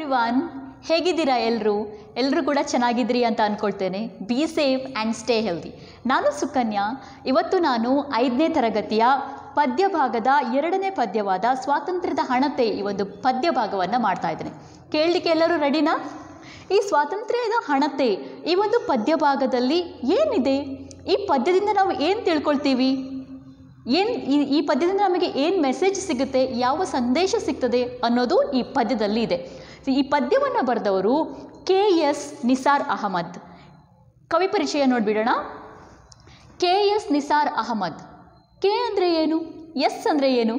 everyone ಹೇಗಿದ್ದೀರಾ ಎಲ್ಲರೂ ಎಲ್ಲರೂ ಕೂಡ ಚೆನ್ನಾಗಿದ್ದೀರಿ ಅಂತ ಅಂದ್ಕೊಳ್ತೇನೆ be safe and stay healthy ನಾನು ಸುಕನ್ಯಾ ಇವತ್ತು ನಾನು ಐದನೇ ತರಗತಿಯ ಪದ್ಯ ಭಾಗದ ಎರಡನೇ ಪದ್ಯವಾದ ಸ್ವಾತಂತ್ರ್ಯದ ಹಣತೆ ಈ ಒಂದು ಪದ್ಯ ಭಾಗವನ್ನು ಮಾಡ್ತಾ ಇದ್ದೇನೆ ಕೇಳಲಿಕ್ಕೆ ಎಲ್ಲರೂ ರೆಡಿನಾ ಈ ಸ್ವಾತಂತ್ರ್ಯದ ಹಣತೆ ಈ ಒಂದು ಪದ್ಯ ಭಾಗದಲ್ಲಿ ಏನಿದೆ ಈ ಪದ್ಯದಿಂದ ನಾವು ಏನು ತಿಳ್ಕೊಳ್ತೀವಿ ಏನು ಈ ಈ ಪದ್ಯದಿಂದ ನಮಗೆ ಏನು ಮೆಸೇಜ್ ಸಿಗುತ್ತೆ ಯಾವ ಸಂದೇಶ ಸಿಗ್ತದೆ ಅನ್ನೋದು ಈ ಪದ್ಯದಲ್ಲಿ ಇದೆ ಈ ಪದ್ಯವನ್ನು ಬರೆದವರು ಕೆ ಎಸ್ ನಿಸಾರ್ ಅಹಮದ್ ಕವಿ ಪರಿಚಯ ನೋಡಿಬಿಡೋಣ K S Nisar Ahmed K ಅಂದರೆ ಏನು ಎಸ್ ಅಂದರೆ ಏನು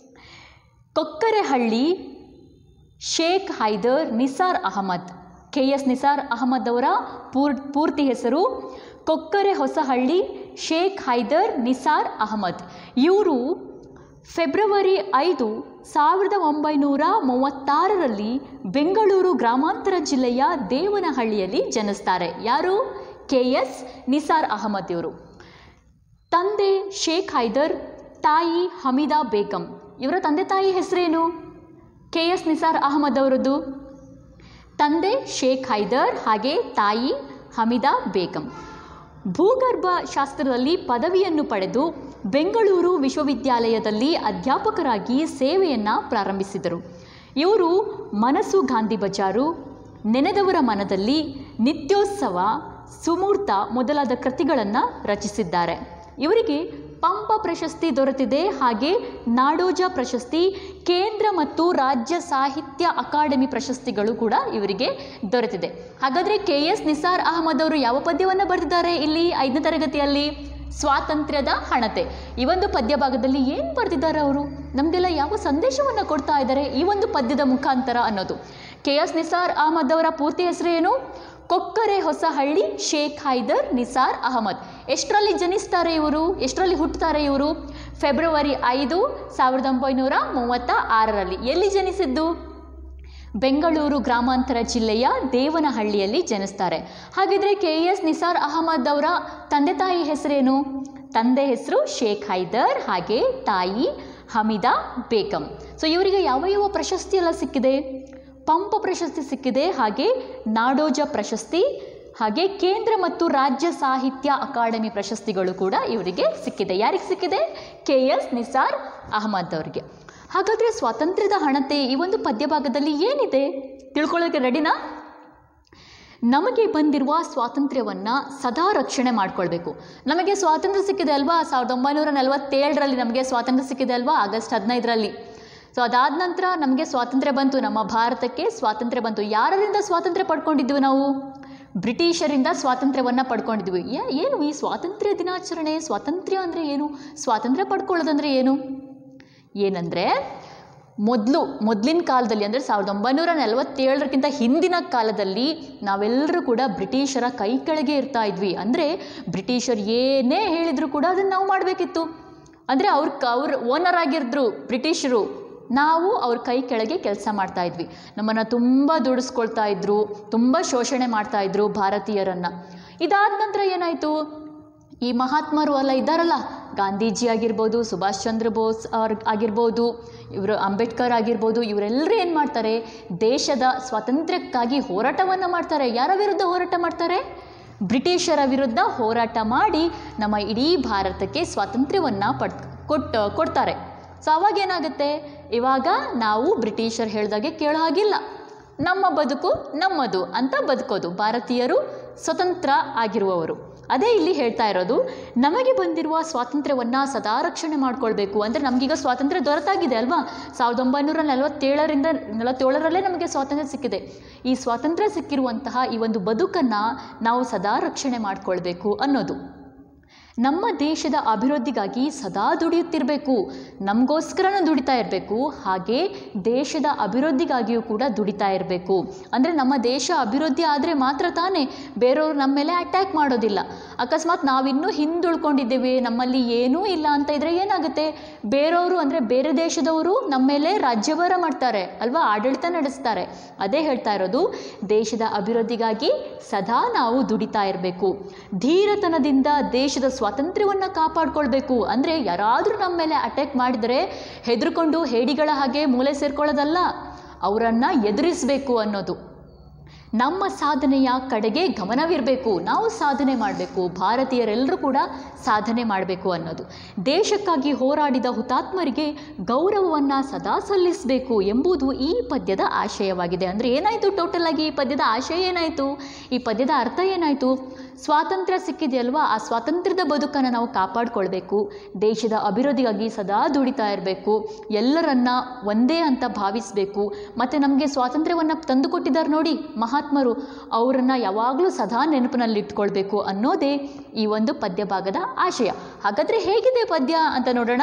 ಕೊಕ್ಕರೆಹಳ್ಳಿ ಶೇಖ್ ಹೈದರ್ ನಿಸಾರ್ ಅಹಮದ್ ಕೆ ಎಸ್ ನಿಸಾರ್ ಅಹಮದ್ ಅವರ ಪೂರ್ ಪೂರ್ತಿ ಹೆಸರು ಕೊಕ್ಕರೆ ಹೊಸಹಳ್ಳಿ ಶೇಖ್ ಹೈದರ್ ನಿಸಾರ್ ಅಹಮದ್ ಇವರು ಫೆಬ್ರವರಿ ಐದು ಸಾವಿರದ ಒಂಬೈನೂರ ಮೂವತ್ತಾರರಲ್ಲಿ ಬೆಂಗಳೂರು ಗ್ರಾಮಾಂತರ ಜಿಲ್ಲೆಯ ದೇವನಹಳ್ಳಿಯಲ್ಲಿ ಜನಿಸ್ತಾರೆ ಯಾರು ಕೆ ಎಸ್ ನಿಸಾರ್ ಅಹಮದ್ ಇವರು ತಂದೆ ಶೇಖ್ ಹೈದರ್ ತಾಯಿ ಹಮೀದಾ ಬೇಗಂ ಇವರ ತಂದೆ ತಾಯಿ ಹೆಸರೇನು ಕೆ ಎಸ್ ನಿಸಾರ್ ಅಹಮದ್ ಅವರದ್ದು ತಂದೆ ಶೇಖ್ ಹೈದರ್ ಹಾಗೆ ತಾಯಿ ಹಮೀದಾ ಬೇಗಂ ಭೂಗರ್ಭ ಶಾಸ್ತ್ರದಲ್ಲಿ ಪದವಿಯನ್ನು ಪಡೆದು ಬೆಂಗಳೂರು ವಿಶ್ವವಿದ್ಯಾಲಯದಲ್ಲಿ ಅಧ್ಯಾಪಕರಾಗಿ ಸೇವೆಯನ್ನು ಪ್ರಾರಂಭಿಸಿದರು ಇವರು ಮನಸ್ಸು ಗಾಂಧಿ ಬಜಾರು ನೆನೆದವರ ಮನದಲ್ಲಿ ನಿತ್ಯೋತ್ಸವ ಸುಮೂರ್ತ ಮೊದಲಾದ ಕೃತಿಗಳನ್ನು ರಚಿಸಿದ್ದಾರೆ ಇವರಿಗೆ ಪಂಪ ಪ್ರಶಸ್ತಿ ದೊರೆತಿದೆ ಹಾಗೆ ನಾಡೋಜ ಪ್ರಶಸ್ತಿ ಕೇಂದ್ರ ಮತ್ತು ರಾಜ್ಯ ಸಾಹಿತ್ಯ ಅಕಾಡೆಮಿ ಪ್ರಶಸ್ತಿಗಳು ಕೂಡ ಇವರಿಗೆ ದೊರೆತಿದೆ ಹಾಗಾದರೆ ಕೆ ಎಸ್ ನಿಸಾರ್ ಅಹಮದ್ ಅವರು ಯಾವ ಪದ್ಯವನ್ನು ಬರೆದಿದ್ದಾರೆ ಇಲ್ಲಿ ಐದನೇ ತರಗತಿಯಲ್ಲಿ ಸ್ವಾತಂತ್ರ್ಯದ ಹಣತೆ ಈ ಒಂದು ಪದ್ಯ ಭಾಗದಲ್ಲಿ ಏನು ಬರೆದಿದ್ದಾರೆ ಅವರು ನಮಗೆಲ್ಲ ಯಾವ ಸಂದೇಶವನ್ನು ಕೊಡ್ತಾ ಇದ್ದಾರೆ ಈ ಒಂದು ಪದ್ಯದ ಮುಖಾಂತರ ಅನ್ನೋದು ಕೆ ಎಸ್ ನಿಸಾರ್ ಅಹಮದ್ ಅವರ ಪೂರ್ತಿ ಹೆಸರು ಏನು ಕೊಕ್ಕರೆ ಹೊಸಹಳ್ಳಿ ಶೇಖ್ ಹೈದರ್ ನಿಸಾರ್ ಅಹಮದ್ ಎಷ್ಟರಲ್ಲಿ ಜನಿಸ್ತಾರೆ ಇವರು ಎಷ್ಟರಲ್ಲಿ ಹುಟ್ಟುತ್ತಾರೆ ಇವರು ಫೆಬ್ರವರಿ ಐದು ಸಾವಿರದ ಒಂಬೈನೂರ ಮೂವತ್ತ ಆರರಲ್ಲಿ ಎಲ್ಲಿ ಜನಿಸಿದ್ದು ಬೆಂಗಳೂರು ಗ್ರಾಮಾಂತರ ಜಿಲ್ಲೆಯ ದೇವನಹಳ್ಳಿಯಲ್ಲಿ ಜನಿಸ್ತಾರೆ ಹಾಗಿದ್ರೆ ಕೆ ಎಸ್ ನಿಸಾರ್ ಅಹಮದ್ ಅವರ ತಂದೆ ತಾಯಿ ಹೆಸರೇನು ತಂದೆ ಹೆಸರು ಶೇಖ್ ಹೈದರ್ ಹಾಗೆ ತಾಯಿ ಹಮೀದಾ ಬೇಗಂ ಸೊ ಇವರಿಗೆ ಯಾವ ಯಾವ ಪ್ರಶಸ್ತಿ ಎಲ್ಲ ಸಿಕ್ಕಿದೆ ಪಂಪ ಪ್ರಶಸ್ತಿ ಸಿಕ್ಕಿದೆ ಹಾಗೆ ನಾಡೋಜ ಪ್ರಶಸ್ತಿ ಹಾಗೆ ಕೇಂದ್ರ ಮತ್ತು ರಾಜ್ಯ ಸಾಹಿತ್ಯ ಅಕಾಡೆಮಿ ಪ್ರಶಸ್ತಿಗಳು ಕೂಡ ಇವರಿಗೆ ಸಿಕ್ಕಿದೆ ಯಾರಿಗೆ ಸಿಕ್ಕಿದೆ ಕೆ ಎಸ್ ನಿಸಾರ್ ಅಹಮದ್ ಅವರಿಗೆ ಹಾಗಾದರೆ ಸ್ವಾತಂತ್ರ್ಯದ ಹಣತೆ ಈ ಒಂದು ಪದ್ಯ ಭಾಗದಲ್ಲಿ ಏನಿದೆ ತಿಳ್ಕೊಳ್ಳೋಕೆ ರೆಡಿನಾ ನಮಗೆ ಬಂದಿರುವ ಸ್ವಾತಂತ್ರ್ಯವನ್ನು ಸದಾ ರಕ್ಷಣೆ ಮಾಡ್ಕೊಳ್ಬೇಕು ನಮಗೆ ಸ್ವಾತಂತ್ರ್ಯ ಸಿಕ್ಕಿದೆ ಅಲ್ವಾ ಸಾವಿರದ ಒಂಬೈನೂರ ನಲವತ್ತೇಳರಲ್ಲಿ ನಮಗೆ ಸ್ವಾತಂತ್ರ್ಯ ಸಿಕ್ಕಿದೆ ಅಲ್ವಾ ಆಗಸ್ಟ್ ಹದಿನೈದರಲ್ಲಿ ಸೊ ಅದಾದ ನಂತರ ನಮಗೆ ಸ್ವಾತಂತ್ರ್ಯ ಬಂತು ನಮ್ಮ ಭಾರತಕ್ಕೆ ಸ್ವಾತಂತ್ರ್ಯ ಬಂತು ಯಾರಿಂದ ಸ್ವಾತಂತ್ರ್ಯ ಪಡ್ಕೊಂಡಿದ್ವಿ ನಾವು ಬ್ರಿಟಿಷರಿಂದ ಸ್ವಾತಂತ್ರ್ಯವನ್ನು ಪಡ್ಕೊಂಡಿದ್ವಿ ಯಾ ಏನು ಈ ಸ್ವಾತಂತ್ರ್ಯ ದಿನಾಚರಣೆ ಸ್ವಾತಂತ್ರ್ಯ ಅಂದರೆ ಏನು ಸ್ವಾತಂತ್ರ್ಯ ಪಡ್ಕೊಳ್ಳೋದಂದರೆ ಏನು ಏನಂದರೆ ಮೊದಲು ಮೊದಲಿನ ಕಾಲದಲ್ಲಿ ಅಂದರೆ ಸಾವಿರದ ಒಂಬೈನೂರ ನಲವತ್ತೇಳರಕ್ಕಿಂತ ಹಿಂದಿನ ಕಾಲದಲ್ಲಿ ನಾವೆಲ್ಲರೂ ಕೂಡ ಬ್ರಿಟಿಷರ ಕೈ ಕೆಳಗೆ ಇರ್ತಾ ಇದ್ವಿ ಅಂದರೆ ಬ್ರಿಟಿಷರು ಏನೇ ಹೇಳಿದರೂ ಕೂಡ ಅದನ್ನು ನಾವು ಮಾಡಬೇಕಿತ್ತು ಅಂದರೆ ಅವ್ರ ಅವ್ರ ಓನರ್ ಆಗಿದ್ರು ಬ್ರಿಟಿಷರು ನಾವು ಅವ್ರ ಕೈ ಕೆಳಗೆ ಕೆಲಸ ಮಾಡ್ತಾ ಇದ್ವಿ ನಮ್ಮನ್ನು ತುಂಬ ದುಡಿಸ್ಕೊಳ್ತಾ ಇದ್ರು ತುಂಬ ಶೋಷಣೆ ಮಾಡ್ತಾ ಇದ್ರು ಭಾರತೀಯರನ್ನು ಇದಾದ ನಂತರ ಏನಾಯಿತು ಈ ಮಹಾತ್ಮರು ಎಲ್ಲ ಇದ್ದಾರಲ್ಲ ಗಾಂಧೀಜಿ ಆಗಿರ್ಬೋದು ಸುಭಾಷ್ ಚಂದ್ರ ಬೋಸ್ ಅವ್ರ ಆಗಿರ್ಬೋದು ಇವರು ಅಂಬೇಡ್ಕರ್ ಆಗಿರ್ಬೋದು ಇವರೆಲ್ಲರೂ ಏನು ಮಾಡ್ತಾರೆ ದೇಶದ ಸ್ವಾತಂತ್ರ್ಯಕ್ಕಾಗಿ ಹೋರಾಟವನ್ನು ಮಾಡ್ತಾರೆ ಯಾರ ವಿರುದ್ಧ ಹೋರಾಟ ಮಾಡ್ತಾರೆ ಬ್ರಿಟಿಷರ ವಿರುದ್ಧ ಹೋರಾಟ ಮಾಡಿ ನಮ್ಮ ಇಡೀ ಭಾರತಕ್ಕೆ ಸ್ವಾತಂತ್ರ್ಯವನ್ನು ಪಡ್ ಕೊಟ್ಟು ಕೊಡ್ತಾರೆ ಸೊ ಅವಾಗ ಏನಾಗುತ್ತೆ ಇವಾಗ ನಾವು ಬ್ರಿಟಿಷರು ಹೇಳ್ದಾಗೆ ಕೇಳೋ ಹಾಗಿಲ್ಲ ನಮ್ಮ ಬದುಕು ನಮ್ಮದು ಅಂತ ಬದುಕೋದು ಭಾರತೀಯರು ಸ್ವತಂತ್ರ ಆಗಿರುವವರು ಅದೇ ಇಲ್ಲಿ ಹೇಳ್ತಾ ಇರೋದು ನಮಗೆ ಬಂದಿರುವ ಸ್ವಾತಂತ್ರ್ಯವನ್ನು ಸದಾ ರಕ್ಷಣೆ ಮಾಡ್ಕೊಳ್ಬೇಕು ಅಂದರೆ ನಮಗೀಗ ಸ್ವಾತಂತ್ರ್ಯ ದೊರೆತಾಗಿದೆ ಅಲ್ವಾ ಸಾವಿರದ ಒಂಬೈನೂರ ನಲವತ್ತೇಳರಿಂದ ನಲವತ್ತೇಳರಲ್ಲೇ ನಮಗೆ ಸ್ವಾತಂತ್ರ್ಯ ಸಿಕ್ಕಿದೆ ಈ ಸ್ವಾತಂತ್ರ್ಯ ಸಿಕ್ಕಿರುವಂತಹ ಈ ಒಂದು ಬದುಕನ್ನು ನಾವು ಸದಾ ರಕ್ಷಣೆ ಮಾಡ್ಕೊಳ್ಬೇಕು ಅನ್ನೋದು ನಮ್ಮ ದೇಶದ ಅಭಿವೃದ್ಧಿಗಾಗಿ ಸದಾ ದುಡಿಯುತ್ತಿರಬೇಕು ನಮಗೋಸ್ಕರನೂ ದುಡಿತಾ ಇರಬೇಕು ಹಾಗೆ ದೇಶದ ಅಭಿವೃದ್ಧಿಗಾಗಿಯೂ ಕೂಡ ದುಡಿತಾ ಇರಬೇಕು ಅಂದರೆ ನಮ್ಮ ದೇಶ ಅಭಿವೃದ್ಧಿ ಆದರೆ ಮಾತ್ರ ತಾನೇ ಬೇರೆಯವರು ನಮ್ಮ ಮೇಲೆ ಅಟ್ಯಾಕ್ ಮಾಡೋದಿಲ್ಲ ಅಕಸ್ಮಾತ್ ನಾವಿನ್ನೂ ಹಿಂದುಳ್ಕೊಂಡಿದ್ದೇವೆ ನಮ್ಮಲ್ಲಿ ಏನೂ ಇಲ್ಲ ಅಂತ ಇದ್ದರೆ ಏನಾಗುತ್ತೆ ಬೇರೆಯವರು ಅಂದರೆ ಬೇರೆ ದೇಶದವರು ನಮ್ಮ ಮೇಲೆ ರಾಜ್ಯಭಾರ ಮಾಡ್ತಾರೆ ಅಲ್ವಾ ಆಡಳಿತ ನಡೆಸ್ತಾರೆ ಅದೇ ಹೇಳ್ತಾ ಇರೋದು ದೇಶದ ಅಭಿವೃದ್ಧಿಗಾಗಿ ಸದಾ ನಾವು ದುಡಿತಾ ಇರಬೇಕು ಧೀರತನದಿಂದ ದೇಶದ ಸ್ವಾತಂತ್ರ್ಯವನ್ನು ಕಾಪಾಡ್ಕೊಳ್ಬೇಕು ಅಂದರೆ ಯಾರಾದರೂ ನಮ್ಮ ಮೇಲೆ ಅಟ್ಯಾಕ್ ಮಾಡಿದರೆ ಹೆದರ್ಕೊಂಡು ಹೇಡಿಗಳ ಹಾಗೆ ಮೂಲೆ ಸೇರ್ಕೊಳ್ಳೋದಲ್ಲ ಅವರನ್ನು ಎದುರಿಸಬೇಕು ಅನ್ನೋದು ನಮ್ಮ ಸಾಧನೆಯ ಕಡೆಗೆ ಗಮನವಿರಬೇಕು ನಾವು ಸಾಧನೆ ಮಾಡಬೇಕು ಭಾರತೀಯರೆಲ್ಲರೂ ಕೂಡ ಸಾಧನೆ ಮಾಡಬೇಕು ಅನ್ನೋದು ದೇಶಕ್ಕಾಗಿ ಹೋರಾಡಿದ ಹುತಾತ್ಮರಿಗೆ ಗೌರವವನ್ನು ಸದಾ ಸಲ್ಲಿಸಬೇಕು ಎಂಬುದು ಈ ಪದ್ಯದ ಆಶಯವಾಗಿದೆ ಅಂದರೆ ಏನಾಯಿತು ಟೋಟಲ್ ಆಗಿ ಈ ಪದ್ಯದ ಆಶಯ ಏನಾಯಿತು ಈ ಪದ್ಯದ ಅರ್ಥ ಏನಾಯಿತು ಸ್ವಾತಂತ್ರ್ಯ ಸಿಕ್ಕಿದೆಯಲ್ವಾ ಆ ಸ್ವಾತಂತ್ರ್ಯದ ಬದುಕನ್ನು ನಾವು ಕಾಪಾಡಿಕೊಳ್ಬೇಕು ದೇಶದ ಅಭಿವೃದ್ಧಿಗಾಗಿ ಸದಾ ದುಡಿತಾ ಇರಬೇಕು ಎಲ್ಲರನ್ನ ಒಂದೇ ಅಂತ ಭಾವಿಸಬೇಕು ಮತ್ತು ನಮಗೆ ಸ್ವಾತಂತ್ರ್ಯವನ್ನು ತಂದುಕೊಟ್ಟಿದ್ದಾರೆ ನೋಡಿ ಮಹಾತ್ಮರು ಅವರನ್ನು ಯಾವಾಗಲೂ ಸದಾ ನೆನಪಿನಲ್ಲಿಟ್ಕೊಳ್ಬೇಕು ಅನ್ನೋದೇ ಈ ಒಂದು ಪದ್ಯ ಭಾಗದ ಆಶಯ ಹಾಗಾದರೆ ಹೇಗಿದೆ ಪದ್ಯ ಅಂತ ನೋಡೋಣ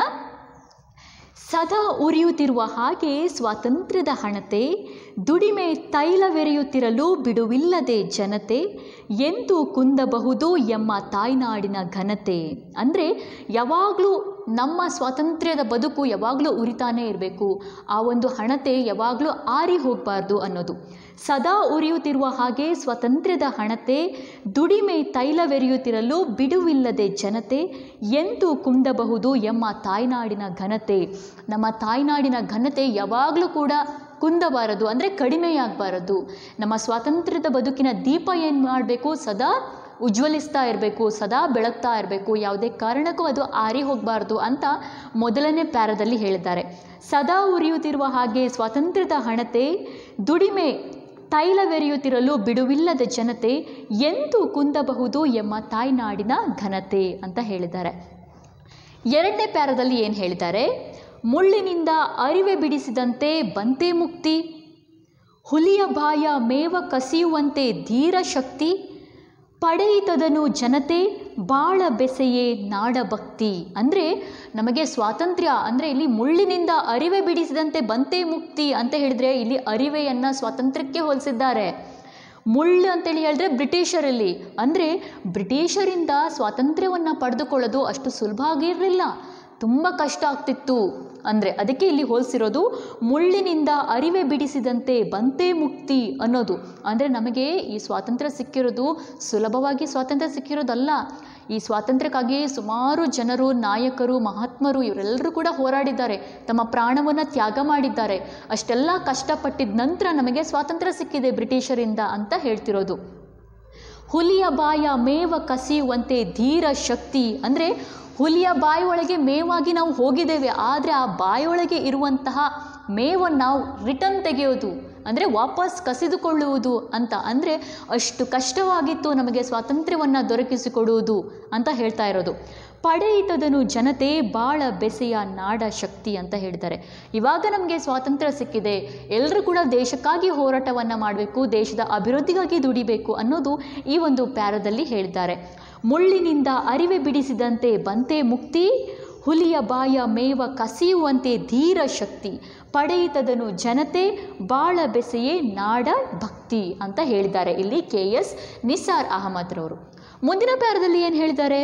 ಸದಾ ಉರಿಯುತ್ತಿರುವ ಹಾಗೆ ಸ್ವಾತಂತ್ರ್ಯದ ಹಣತೆ ದುಡಿಮೆ ತೈಲವೆರೆಯುತ್ತಿರಲು ಬಿಡುವಿಲ್ಲದೆ ಜನತೆ ಎಂದು ಕುಂದಬಹುದು ಎಂಬ ತಾಯ್ನಾಡಿನ ಘನತೆ ಅಂದರೆ ಯಾವಾಗಲೂ ನಮ್ಮ ಸ್ವಾತಂತ್ರ್ಯದ ಬದುಕು ಯಾವಾಗಲೂ ಉರಿತಾನೇ ಇರಬೇಕು ಆ ಒಂದು ಹಣತೆ ಯಾವಾಗಲೂ ಆರಿ ಹೋಗಬಾರ್ದು ಅನ್ನೋದು ಸದಾ ಉರಿಯುತ್ತಿರುವ ಹಾಗೆ ಸ್ವಾತಂತ್ರ್ಯದ ಹಣತೆ ದುಡಿಮೆ ತೈಲವೆರೆಯುತ್ತಿರಲು ಬಿಡುವಿಲ್ಲದೆ ಜನತೆ ಎಂದು ಕುಂದಬಹುದು ಎಂಬ ತಾಯ್ನಾಡಿನ ಘನತೆ ನಮ್ಮ ತಾಯ್ನಾಡಿನ ಘನತೆ ಯಾವಾಗಲೂ ಕೂಡ ಕುಂದಬಾರದು ಅಂದರೆ ಕಡಿಮೆಯಾಗಬಾರದು ನಮ್ಮ ಸ್ವಾತಂತ್ರ್ಯದ ಬದುಕಿನ ದೀಪ ಏನು ಮಾಡಬೇಕು ಸದಾ ಉಜ್ವಲಿಸ್ತಾ ಇರಬೇಕು ಸದಾ ಬೆಳಗ್ತಾ ಇರಬೇಕು ಯಾವುದೇ ಕಾರಣಕ್ಕೂ ಅದು ಆರಿ ಹೋಗಬಾರ್ದು ಅಂತ ಮೊದಲನೇ ಪ್ಯಾರದಲ್ಲಿ ಹೇಳಿದ್ದಾರೆ ಸದಾ ಉರಿಯುತ್ತಿರುವ ಹಾಗೆ ಸ್ವಾತಂತ್ರ್ಯದ ಹಣತೆ ದುಡಿಮೆ ತೈಲವೆರೆಯುತ್ತಿರಲು ಬಿಡುವಿಲ್ಲದ ಜನತೆ ಎಂದು ಕುಂದಬಹುದು ಎಂಬ ತಾಯ್ನಾಡಿನ ಘನತೆ ಅಂತ ಹೇಳಿದ್ದಾರೆ ಎರಡನೇ ಪ್ಯಾರದಲ್ಲಿ ಏನು ಹೇಳಿದ್ದಾರೆ ಮುಳ್ಳಿನಿಂದ ಅರಿವೆ ಬಿಡಿಸಿದಂತೆ ಬಂತೆ ಮುಕ್ತಿ ಹುಲಿಯ ಬಾಯ ಮೇವ ಕಸಿಯುವಂತೆ ಧೀರ ಶಕ್ತಿ ಪಡೆಯಿತದನು ಜನತೆ ಬಾಳ ಬೆಸೆಯೇ ನಾಡಭಕ್ತಿ ಅಂದರೆ ನಮಗೆ ಸ್ವಾತಂತ್ರ್ಯ ಅಂದರೆ ಇಲ್ಲಿ ಮುಳ್ಳಿನಿಂದ ಅರಿವೆ ಬಿಡಿಸಿದಂತೆ ಬಂತೆ ಮುಕ್ತಿ ಅಂತ ಹೇಳಿದ್ರೆ ಇಲ್ಲಿ ಅರಿವೆಯನ್ನು ಸ್ವಾತಂತ್ರ್ಯಕ್ಕೆ ಹೋಲಿಸಿದ್ದಾರೆ ಮುಳ್ಳು ಅಂತೇಳಿ ಹೇಳಿದ್ರೆ ಬ್ರಿಟಿಷರಲ್ಲಿ ಅಂದರೆ ಬ್ರಿಟಿಷರಿಂದ ಸ್ವಾತಂತ್ರ್ಯವನ್ನು ಪಡೆದುಕೊಳ್ಳೋದು ಅಷ್ಟು ಸುಲಭ ಆಗಿರಲಿಲ್ಲ ತುಂಬ ಕಷ್ಟ ಆಗ್ತಿತ್ತು ಅಂದರೆ ಅದಕ್ಕೆ ಇಲ್ಲಿ ಹೋಲಿಸಿರೋದು ಮುಳ್ಳಿನಿಂದ ಅರಿವೆ ಬಿಡಿಸಿದಂತೆ ಬಂತೆ ಮುಕ್ತಿ ಅನ್ನೋದು ಅಂದರೆ ನಮಗೆ ಈ ಸ್ವಾತಂತ್ರ್ಯ ಸಿಕ್ಕಿರೋದು ಸುಲಭವಾಗಿ ಸ್ವಾತಂತ್ರ್ಯ ಸಿಕ್ಕಿರೋದಲ್ಲ ಈ ಸ್ವಾತಂತ್ರ್ಯಕ್ಕಾಗಿ ಸುಮಾರು ಜನರು ನಾಯಕರು ಮಹಾತ್ಮರು ಇವರೆಲ್ಲರೂ ಕೂಡ ಹೋರಾಡಿದ್ದಾರೆ ತಮ್ಮ ಪ್ರಾಣವನ್ನು ತ್ಯಾಗ ಮಾಡಿದ್ದಾರೆ ಅಷ್ಟೆಲ್ಲ ಕಷ್ಟಪಟ್ಟಿದ ನಂತರ ನಮಗೆ ಸ್ವಾತಂತ್ರ್ಯ ಸಿಕ್ಕಿದೆ ಬ್ರಿಟಿಷರಿಂದ ಅಂತ ಹೇಳ್ತಿರೋದು ಹುಲಿಯ ಬಾಯ ಮೇವ ಕಸಿಯುವಂತೆ ಧೀರ ಶಕ್ತಿ ಅಂದರೆ ಹುಲಿಯ ಬಾಯಿಯೊಳಗೆ ಮೇವಾಗಿ ನಾವು ಹೋಗಿದ್ದೇವೆ ಆದರೆ ಆ ಬಾಯಿಯೊಳಗೆ ಇರುವಂತಹ ಮೇವನ್ನು ನಾವು ರಿಟರ್ನ್ ತೆಗೆಯೋದು ಅಂದರೆ ವಾಪಸ್ ಕಸಿದುಕೊಳ್ಳುವುದು ಅಂತ ಅಂದರೆ ಅಷ್ಟು ಕಷ್ಟವಾಗಿತ್ತು ನಮಗೆ ಸ್ವಾತಂತ್ರ್ಯವನ್ನು ದೊರಕಿಸಿಕೊಡುವುದು ಅಂತ ಹೇಳ್ತಾ ಇರೋದು ಪಡೆಯಿತದನು ಜನತೆ ಬಾಳ ಬೆಸೆಯ ನಾಡ ಶಕ್ತಿ ಅಂತ ಹೇಳ್ತಾರೆ ಇವಾಗ ನಮಗೆ ಸ್ವಾತಂತ್ರ್ಯ ಸಿಕ್ಕಿದೆ ಎಲ್ಲರೂ ಕೂಡ ದೇಶಕ್ಕಾಗಿ ಹೋರಾಟವನ್ನು ಮಾಡಬೇಕು ದೇಶದ ಅಭಿವೃದ್ಧಿಗಾಗಿ ದುಡಿಬೇಕು ಅನ್ನೋದು ಈ ಒಂದು ಪ್ಯಾರದಲ್ಲಿ ಹೇಳಿದ್ದಾರೆ ಮುಳ್ಳಿನಿಂದ ಅರಿವೆ ಬಿಡಿಸಿದಂತೆ ಬಂತೆ ಮುಕ್ತಿ ಹುಲಿಯ ಬಾಯ ಮೇವ ಕಸಿಯುವಂತೆ ಧೀರ ಶಕ್ತಿ ಪಡೆಯಿತದನು ಜನತೆ ಬಾಳ ಬೆಸೆಯೇ ನಾಡ ಭಕ್ತಿ ಅಂತ ಹೇಳಿದ್ದಾರೆ ಇಲ್ಲಿ ಕೆ ಎಸ್ ನಿಸಾರ್ ಅಹಮದ್ರವರು ಮುಂದಿನ ಪ್ಯಾರದಲ್ಲಿ ಏನು ಹೇಳಿದ್ದಾರೆ